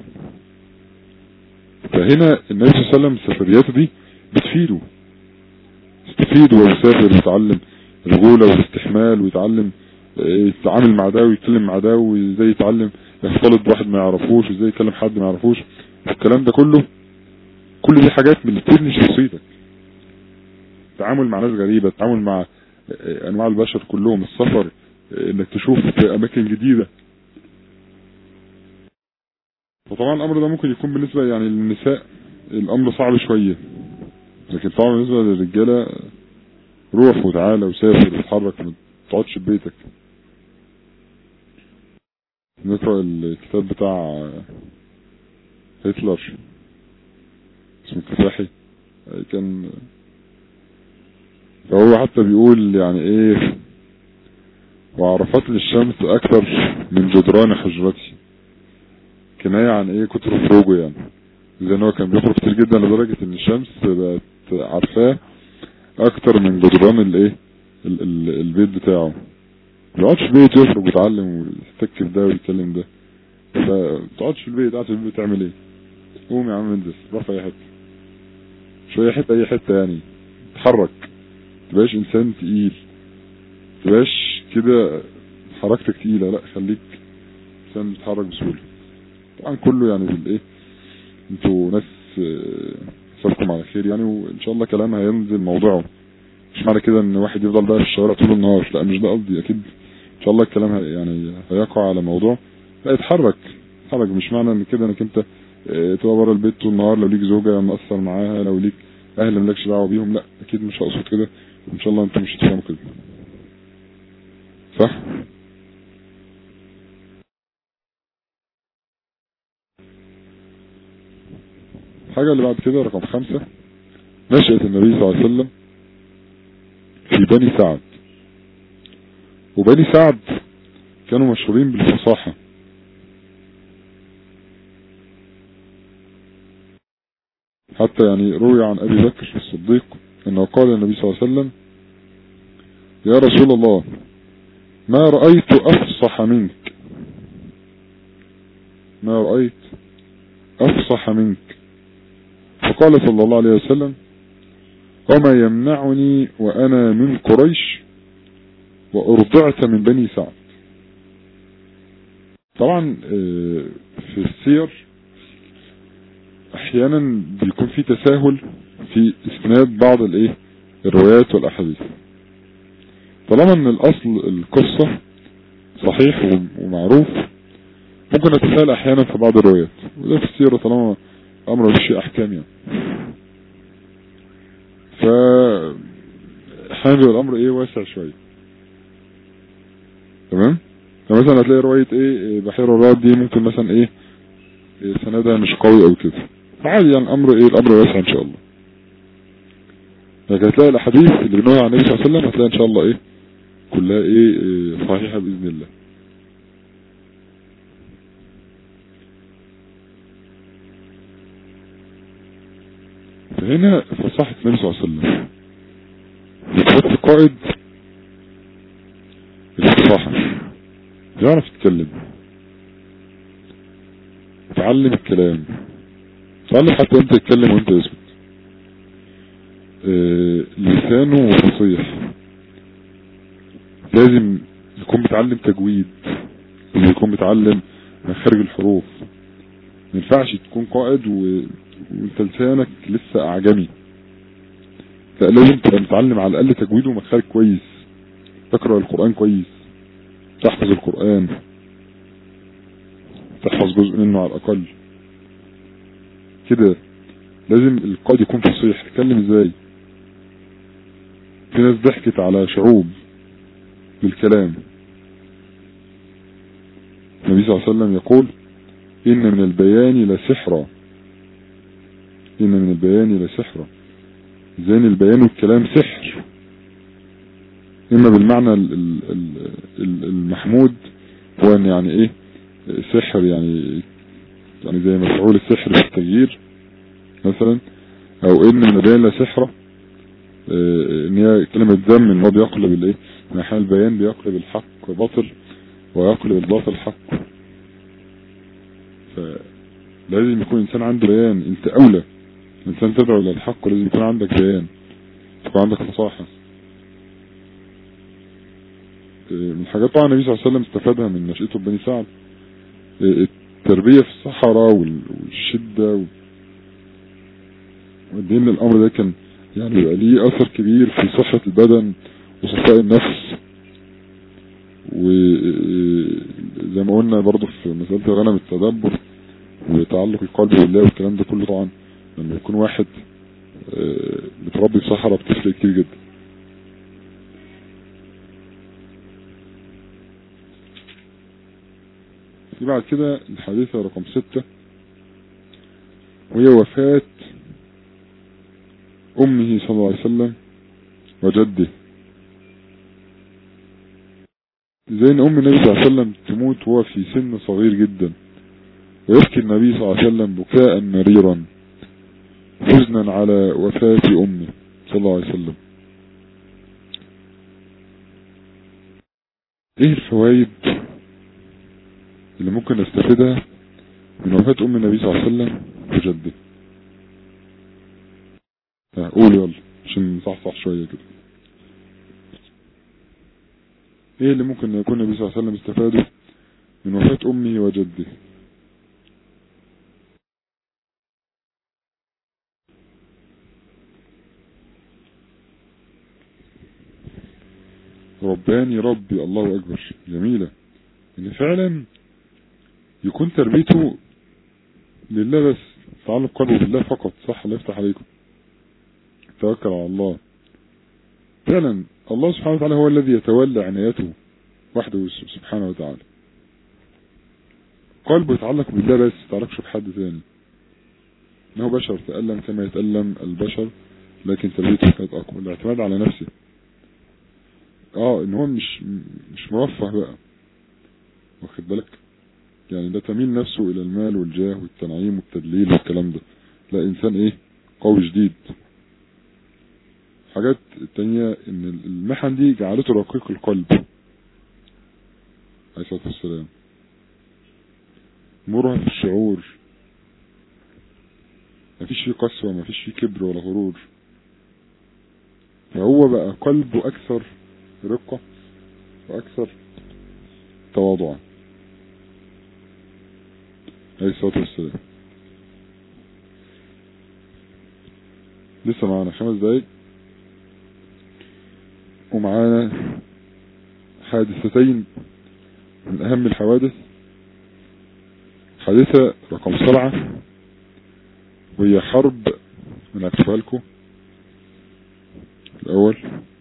فهنا النبي صلى الله عليه وسلم سفرياته دي بتفيده يستفيد وهو يسافر ويتعلم الرجولة والاستحمال ويتعلم آه، يتعامل مع ده ويتكلم مع ده وازاي يتعلم يختلط بواحد ما يعرفوش وازاي يكلم حد ما يعرفوش الكلام ده كله كل دي حاجات من اللي بتبني شخصيتك التعامل مع ناس غريبة التعامل مع آه، انواع البشر كلهم السفر آه، انك تشوف في اماكن جديدة فطبعا الامر ده ممكن يكون بالنسبة يعني للنساء الامر صعب شوية لكن طبعا بالنسبة للرجالة روح وتعالى وسافر واتحرك ما تقعدش في بيتك نقرأ الكتاب بتاع هتلر اسمه الكفاحي كان فهو حتى بيقول يعني ايه وعرفت لي الشمس اكثر من جدران حجرتي كناية عن ايه كتر خروجه يعني زي ان هو كان بيخرج كتير جدا لدرجة ان الشمس بقت عارفاه اكتر من جدران الايه ال- ال- البيت بتاعه ما يقعدش في البيت يخرج ويتعلم ويستك في ده ويتكلم ده فما تقعدش في البيت قاعد في البيت تعمل ايه قوم يا عم انزل روح في اي حته شويه حته اي حته يعني اتحرك تبقاش انسان تقيل تبقاش كده حركتك تقيله لا خليك انسان بيتحرك بسهوله طبعا كله يعني بالايه انتوا ناس آه، حسابكم على خير يعني وان شاء الله كلام هينزل موضوعه مش معنى كده ان واحد يفضل بقى في الشوارع طول النهار لا مش ده قصدي اكيد ان شاء الله الكلام هي- يعني هيقع على موضوع لا اتحرك اتحرك مش معنى ان كده انك انت اه، تبقى بره البيت طول النهار لو ليك زوجة مقصر معاها لو ليك اهل مالكش دعوه بيهم لا اكيد مش هقصد كده ان شاء الله انتم مش هتفهموا كده صح الحاجة اللي بعد كده رقم خمسة نشأة النبي صلى الله عليه وسلم في بني سعد وبني سعد كانوا مشهورين بالفصاحة حتى يعني روي عن أبي بكر الصديق أنه قال النبي صلى الله عليه وسلم يا رسول الله ما رأيت أفصح منك ما رأيت أفصح منك فقال صلى الله عليه وسلم وما يمنعني وأنا من قريش وأرضعت من بني سعد طبعا آه، في السير احيانا بيكون في تساهل في اسناد بعض الايه الروايات والاحاديث طالما ان الاصل القصة صحيح ومعروف ممكن نتساهل احيانا في بعض الروايات وده في السيرة طالما امر بشيء احكام يعني ف احيانا بيبقى الامر ايه واسع شوية تمام فمثلا هتلاقي رواية ايه بحير الراد دي ممكن مثلا ايه إيه سندها مش قوي او كده فعادي يعني الامر ايه الامر واسع ان شاء الله لكن هتلاقي الاحاديث اللي بنوها عن النبي صلى الله عليه وسلم هتلاقي ان شاء الله ايه كلها ايه إيه، صحيحة بإذن الله فهنا فصاحة النبي صلى الله عليه وسلم بتحط قائد الفصاحة يعرف يتكلم تعلم الكلام تعلم حتى انت تتكلم وانت اسكت آه، لسانه فصيح لازم يكون بيتعلم تجويد لازم يكون بيتعلم مخارج الحروف ما ينفعش تكون قائد و... وانت لسانك لسه اعجمي لا لازم تبقى متعلم على الاقل تجويد ومخارج كويس تقرأ القرآن كويس تحفظ القرآن تحفظ جزء منه على الاقل كده لازم القائد يكون فصيح يتكلم ازاي في ناس ضحكت على شعوب بالكلام النبي صلى الله عليه وسلم يقول إن من البيان لسحرا إن من البيان لسحرا زين البيان والكلام سحر إما بالمعنى ال- ال- ال- ال- المحمود هو أن يعني إيه سحر يعني يعني زي مفعول السحر في التغيير مثلا أو إن من البيان لسحرا آه، ان هي كلمة ذم ان هو بيقلب الايه من حال البيان بيقلب الحق باطل ويقلب الباطل حق فلازم يكون انسان عنده بيان انت اولى انسان تدعو الى الحق ولازم يكون عندك بيان يكون عندك فصاحة آه، من الحاجات طبعا النبي صلى الله عليه وسلم استفادها من نشأته بني سعد آه، التربية في الصحراء وال- والشدة و- وقد ايه ان الامر ده كان يعني يبقى ليه اثر كبير في صحة البدن وصفاء النفس وزي ما قلنا برضو في مسألة غنم التدبر وتعلق القلب بالله والكلام ده كله طبعا لما يكون واحد آه، متربي في صحراء بتفرق كتير جدا في بعد كده الحادثة رقم ستة وهي وفاة أمه صلى الله عليه وسلم وجده زي ان ام النبي صلى الله عليه وسلم تموت وهو في سن صغير جدا ويبكي النبي صلى الله عليه وسلم بكاء مريرا حزنا على وفاة امه صلى الله عليه وسلم ايه الفوائد اللي ممكن نستفيدها من وفاة ام النبي صلى الله عليه وسلم وجده ها، قول يلا عشان نصحصح شوية كده ايه اللي ممكن يكون النبي صلى الله عليه وسلم استفاده من وفاة امه وجده رباني ربي الله اكبر جميلة ان فعلا يكون تربيته لله بس تعلق قلبه بالله فقط صح الله يفتح عليكم توكل على الله فعلا الله سبحانه وتعالى هو الذي يتولى عنايته وحده سبحانه وتعالى قلبه يتعلق بالله بس يتعلقش بحد ثاني انه بشر تألم كما يتألم البشر لكن تربيته كانت اقوى الاعتماد على نفسه اه ان هو مش مش مرفه بقى واخد بالك يعني ده تميل نفسه الى المال والجاه والتنعيم والتدليل والكلام ده لا انسان ايه قوي جديد حاجات التانية ان المحن دي جعلته رقيق القلب عليه الصلاة والسلام مرهف الشعور مفيش فيه قسوة مفيش فيه كبر ولا غرور فهو بقى قلبه اكثر رقة واكثر تواضعا عليه الصلاة والسلام لسه معانا خمس دقايق ومعانا حادثتين من أهم الحوادث حادثة رقم سبعة وهي حرب من أكتبها لكم الأول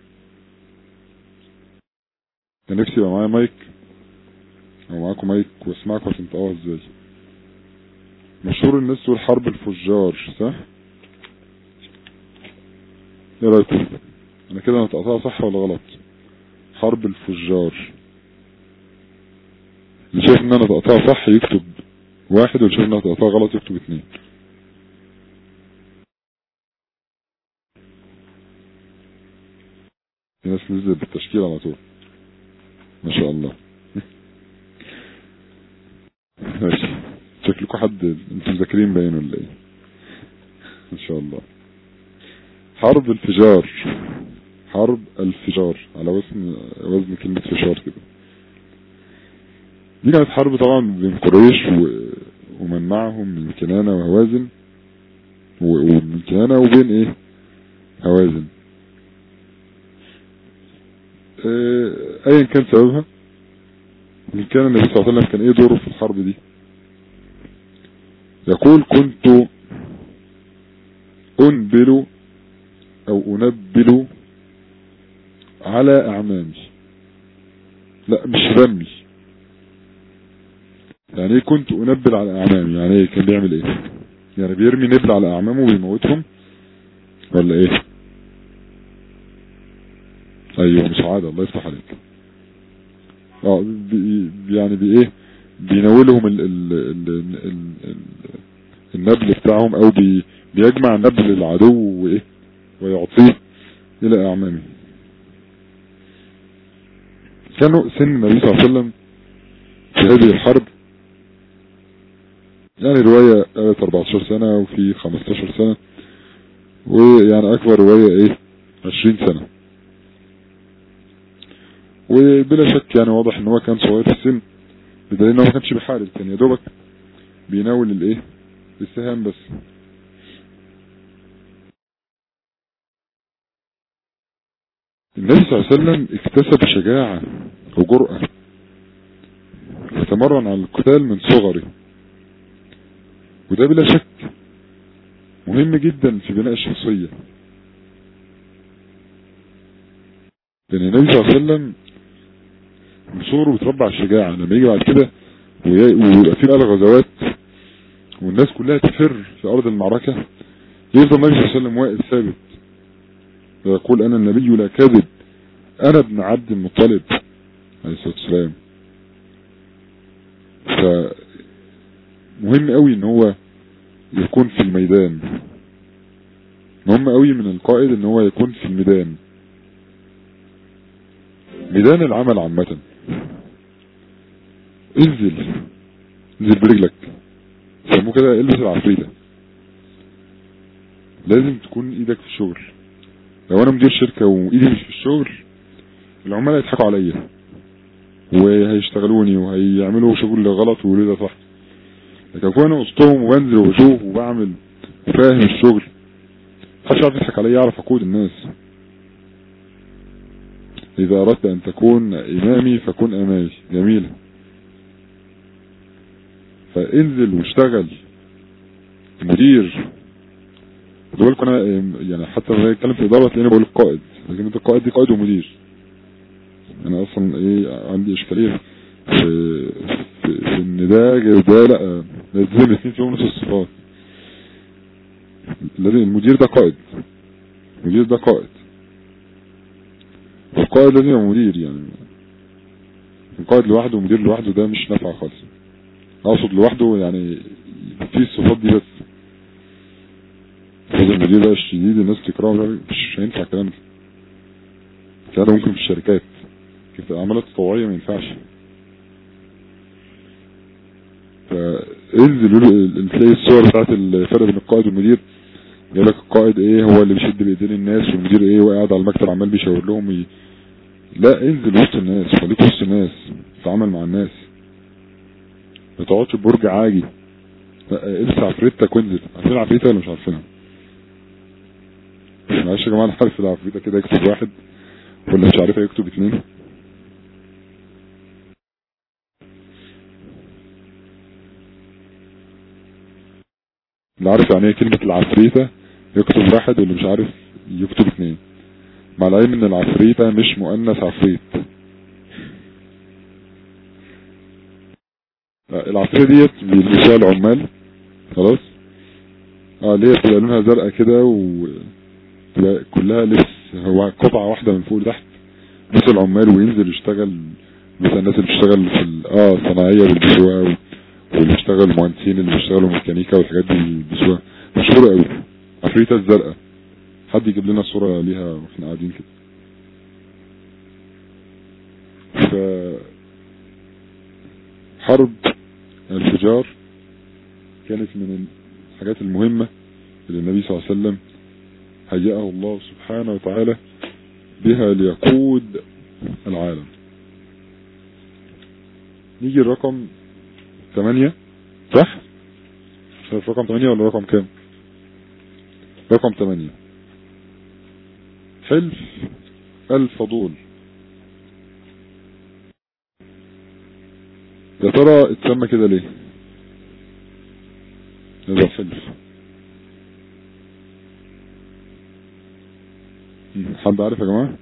أنا نفسي يبقى معايا مايك أو معاكم مايك واسمعكم هتنطقوها ازاي مشهور الناس تقول حرب الفجار صح؟ ايه رأيكم؟ انا كده نطقتها صح ولا غلط؟ حرب الفجار اللي شايف ان انا تقطعها صح يكتب واحد واللي شايف ان انا تقطعها غلط يكتب اتنين في ناس نزلت بالتشكيل على طول ما شاء الله ماشي شكلكم حد انتم مذاكرين باين ولا ايه ان شاء الله حرب الفجار حرب الفجار على وزن وزن كلمة فجار كده دي كانت حرب طبعا بين قريش و... ومن معهم من كنانة وهوازن و... ومن كنانة وبين ايه هوازن اه... ايا كان سببها من كان النبي صلى الله عليه وسلم كان ايه دوره في الحرب دي يقول كنت انبل او انبل على اعمامي لا مش رمي يعني ايه كنت انبل على اعمامي يعني ايه كان بيعمل ايه يعني بيرمي نبل على اعمامه ويموتهم ولا ايه ايوه مش عادة الله يفتح عليك اه بي يعني بايه بيناولهم ال ال ال ال ال النبل بتاعهم او بي بيجمع نبل العدو وايه ويعطيه الى اعمامه كانوا سن النبي صلى الله عليه وسلم في هذه الحرب يعني رواية قالت 14 سنة وفي 15 سنة ويعني اكبر رواية ايه 20 سنة وبلا شك يعني واضح ان هو كان صغير في السن بدليل انه ما كانش بيحارب كان يا دوبك بيناول الايه السهام بس النبي صلى الله عليه وسلم اكتسب شجاعة وجرأة وتمرن على القتال من صغره وده بلا شك مهم جدا في بناء الشخصية لأن النبي صلى الله عليه وسلم من صغره بيتربى على الشجاعة لما يجي بعد كده ويبقى في بقى الغزوات والناس كلها تفر في أرض المعركة يفضل النبي صلى الله عليه وسلم واقف ثابت ويقول أنا النبي لا كذب أنا ابن عبد المطلب عليه الصلاة والسلام فمهم قوي ان هو يكون في الميدان مهم قوي من القائد ان هو يكون في الميدان ميدان العمل عامة انزل انزل برجلك يسموه كده البس العفريتة لازم تكون ايدك في الشغل لو انا مدير شركة وايدي مش في الشغل العملاء يضحكوا عليا وهيشتغلوني وهيعملوا شغل غلط ويقولوا ده صح لكن اكون انا وسطهم وبنزل وبشوف وبعمل وفاهم الشغل محدش يعرف يضحك عليا يعرف اقود الناس اذا اردت ان تكون امامي فكن امامي جميلة فانزل واشتغل مدير خدوا بالكم انا يعني حتى لما اتكلم في اداره تلاقيني بقول القائد لكن انت القائد دي قائد ومدير انا اصلا ايه عندي اشكاليه في, في, في ان ده ده لا لازم الاثنين فيهم نفس الصفات لازم المدير ده قائد المدير ده قائد والقائد لازم يبقى مدير يعني القائد لوحده ومدير لوحده ده مش نافع خالص اقصد لوحده يعني في الصفات دي بس لازم المدير ده الشديد الناس تكرهه مش هينفع الكلام ده كده ممكن في الشركات كيف العملات التطوعية ما ينفعش فانزل تلاقي الصور بتاعت الفرق بين القائد والمدير يقول لك القائد ايه هو اللي بيشد بايدين الناس والمدير ايه وقاعد على المكتب عمال بيشاور لهم ي... لا انزل وسط الناس خليك وسط الناس تعامل مع الناس ما تقعدش برج عاجي البس عفريتك وانزل عارفين عفريتة ولا مش عارفينها معلش يا جماعه انا عارف العفريتة كده يكتب واحد ولا مش عارفها يكتب اتنين اللي عارف يعني ايه كلمة العفريتة يكتب واحد واللي مش عارف يكتب اتنين مع العلم ان العفريتة مش مؤنث عفريت العفريتة ديت بيلبسوها العمال خلاص اه ليه بتبقى لونها زرقاء كده وتبقى كلها لبس هو قطعة واحدة من فوق لتحت مثل العمال وينزل يشتغل مثل الناس اللي بتشتغل في ال- اه الصناعية والبيسوها و- واللي بيشتغل المهندسين اللي بيشتغلوا ميكانيكا والحاجات دي بيسوها مشهورة قوي عفريتة الزرقاء حد يجيب لنا صورة ليها واحنا قاعدين كده ف حرب الفجار كانت من الحاجات المهمة اللي النبي صلى الله عليه وسلم هيأه الله سبحانه وتعالى بها ليقود العالم نيجي الرقم ثمانية صح؟ شايف رقم ثمانية ولا رقم كام؟ رقم ثمانية حلف الفضول يا ترى اتسمى كده ليه؟ هذا الحلف مم. حد عارف يا جماعة؟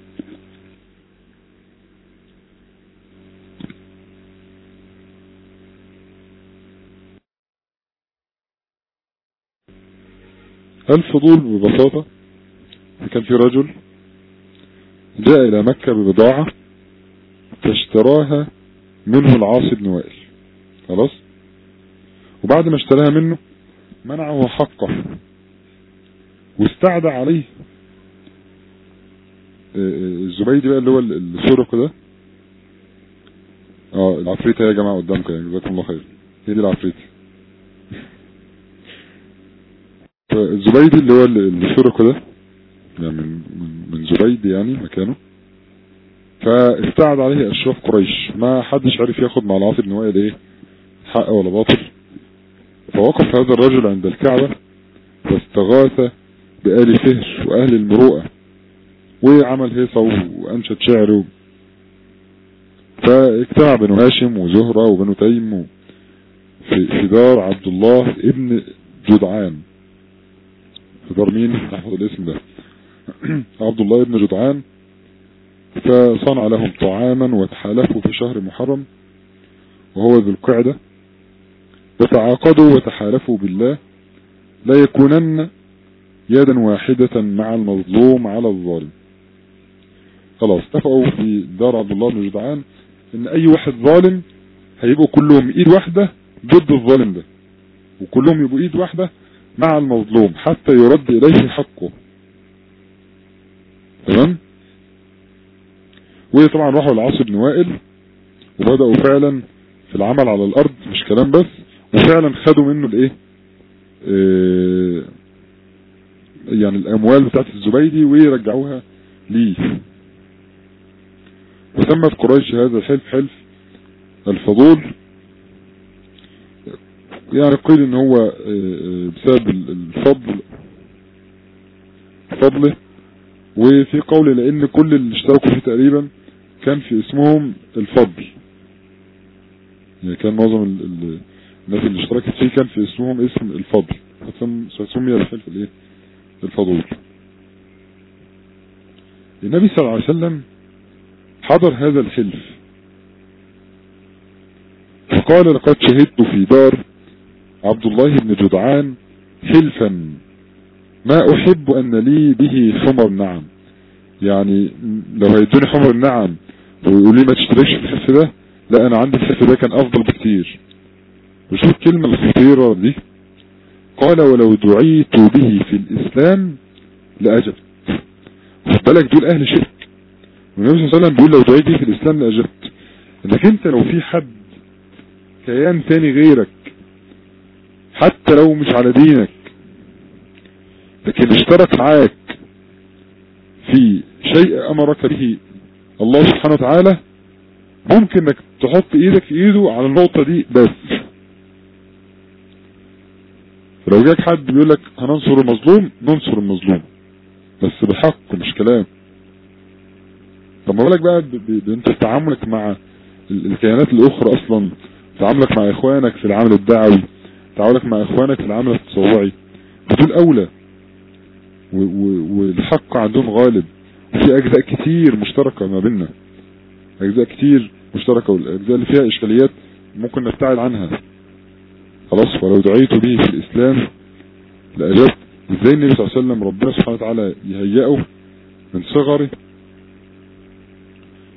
الفضول ببساطة كان في رجل جاء إلى مكة ببضاعة فاشتراها منه العاص بن وائل خلاص وبعد ما اشتراها منه منعه حقه واستعدى عليه آه، آه، الزبيدي بقى اللي هو ال- السرق ده اه العفريتة يا جماعة قدامكم يعني جزاكم الله خير هي دي العفريتة فالزبيدي اللي هو ال- السرق ده يعني من, من, من زبيد يعني مكانه فاستعد عليه اشراف قريش ما حدش عرف ياخد مع العاص بن وائل ايه حق ولا باطل فوقف هذا الرجل عند الكعبة فاستغاث بآل فهر وأهل المروءة وعمل هيصة وأنشد شعر فاجتمع بنو هاشم وزهرة وبنو تيم في, في دار عبد الله ابن جدعان في دار مين نحفظ الاسم ده عبد الله ابن جدعان فصنع لهم طعاما وتحالفوا في شهر محرم وهو ذو القعدة وتعاقدوا وتحالفوا بالله لا يكونن يدا واحدة مع المظلوم على الظالم خلاص اتفقوا في دار عبد الله بن جدعان ان اي واحد ظالم هيبقوا كلهم ايد واحدة ضد الظالم ده وكلهم يبقوا ايد واحدة مع المظلوم حتى يرد اليه حقه تمام وطبعا راحوا العاص بن وائل وبدأوا فعلا في العمل على الارض مش كلام بس وفعلا خدوا منه الايه اه يعني الاموال بتاعت الزبيدي ويرجعوها ليه وسمت قريش هذا الحلف حلف الفضول يعني قيل ان هو اه اه بسبب الفضل فضله وفي قول لان كل اللي اشتركوا فيه تقريبا كان في اسمهم الفضل يعني كان معظم ال ال الناس اللي اشتركت فيه كان في اسمهم اسم الفضل فسمي الحلف الايه الفضول النبي صلى الله عليه وسلم حضر هذا الحلف فقال لقد شهدت في دار عبد الله بن جدعان حلفا ما احب ان لي به حمر نعم يعني لو هيدوني حمر النعم ويقول لي ما تشتركش في الحلف ده لا انا عندي الحلف ده كان افضل بكتير وشوف الكلمة الخطيرة دي قال ولو دعيت به في الاسلام لاجبت خد بالك دول اهل شرك والنبي صلى الله عليه وسلم بيقول لو دعيت به في الاسلام لاجبت انك انت لو في حد كيان تاني غيرك حتى لو مش على دينك لكن اشترك معاك في شيء امرك به الله سبحانه وتعالى ممكن انك تحط ايدك في ايده على النقطة دي بس فلو جاك حد بيقول لك هننصر المظلوم ننصر المظلوم بس بحق مش كلام طب ما بالك بقى انت تعاملك مع الكيانات الاخرى اصلا تعاملك مع اخوانك في العمل الدعوي تعاملك مع اخوانك في العمل التطوعي بدون اولى والحق عندهم غالب وفي اجزاء كتير مشتركة ما بيننا اجزاء كتير مشتركة والاجزاء اللي فيها اشكاليات ممكن نبتعد عنها خلاص ولو دعيت به في الاسلام لاجبت ازاي النبي صلى الله عليه وسلم ربنا سبحانه وتعالى يهيئه من صغره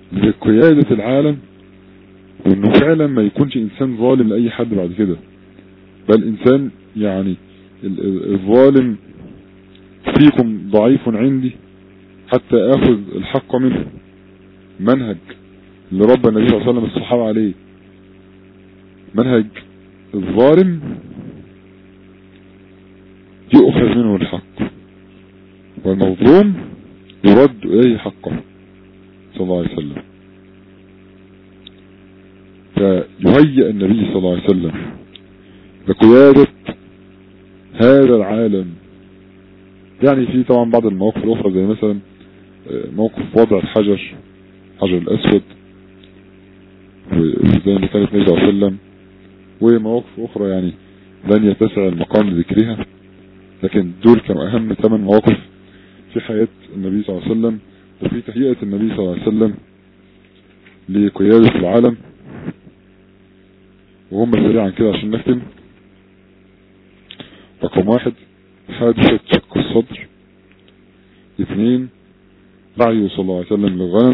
لقيادة العالم وانه فعلا ما يكونش انسان ظالم لاي حد بعد كده بل انسان يعني الظالم فيكم ضعيف عندي حتى اخذ الحق منه منهج اللي رب النبي صلى الله عليه وسلم الصحابة عليه منهج الظالم يؤخذ منه الحق والمظلوم يرد اليه حقه صلى الله عليه وسلم فيهيئ النبي صلى الله عليه وسلم لقيادة هذا العالم يعني في طبعا بعض المواقف الأخرى زي مثلا موقف وضع الحجر حجر الأسود وزي ما كانت النبي صلى الله عليه وسلم ومواقف أخرى يعني لن يتسع المقام لذكرها لكن دول كانوا أهم ثمان مواقف في حياة النبي صلى الله عليه وسلم وفي تهيئة النبي صلى الله عليه وسلم لقيادة العالم وهم سريعا كده عشان نختم رقم واحد حادثة شق الصدر اثنين رعيه صلى الله عليه وسلم للغنم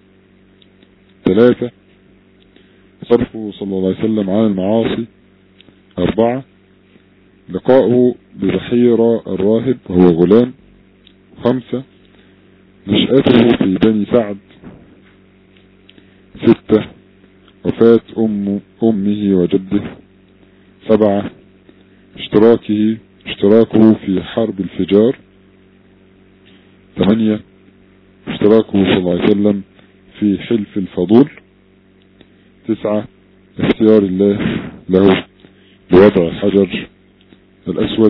ثلاثة صرفه صلى الله عليه وسلم عن المعاصي أربعة لقاؤه ببحيرة الراهب وهو غلام خمسة نشأته في بني سعد ستة وفاة أم أمه وجده سبعة اشتراكه اشتراكه في حرب الفجار ثمانية اشتراكه صلى الله عليه وسلم في حلف الفضول تسعة اختيار الله له بوضع الحجر الأسود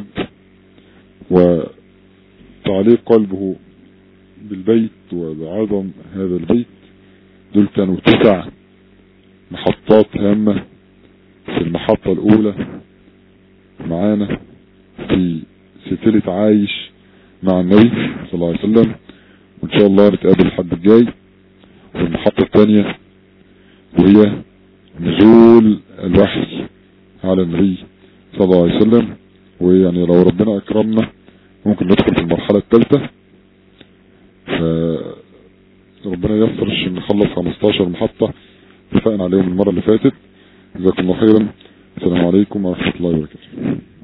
وتعليق قلبه بالبيت وبعظم هذا البيت دول كانوا تسع محطات هامة في المحطة الأولى معانا في سلسلة عايش مع النبي صلى الله عليه وسلم وإن شاء الله نتقابل الحد الجاي والمحطة الثانية وهي نزول الوحي على النبي صلى الله عليه وسلم ويعني لو ربنا أكرمنا ممكن ندخل في المرحلة الثالثة فربنا يسر عشان نخلص 15 محطة اتفقنا عليهم المرة اللي فاتت جزاكم الله خيرا السلام عليكم ورحمة الله وبركاته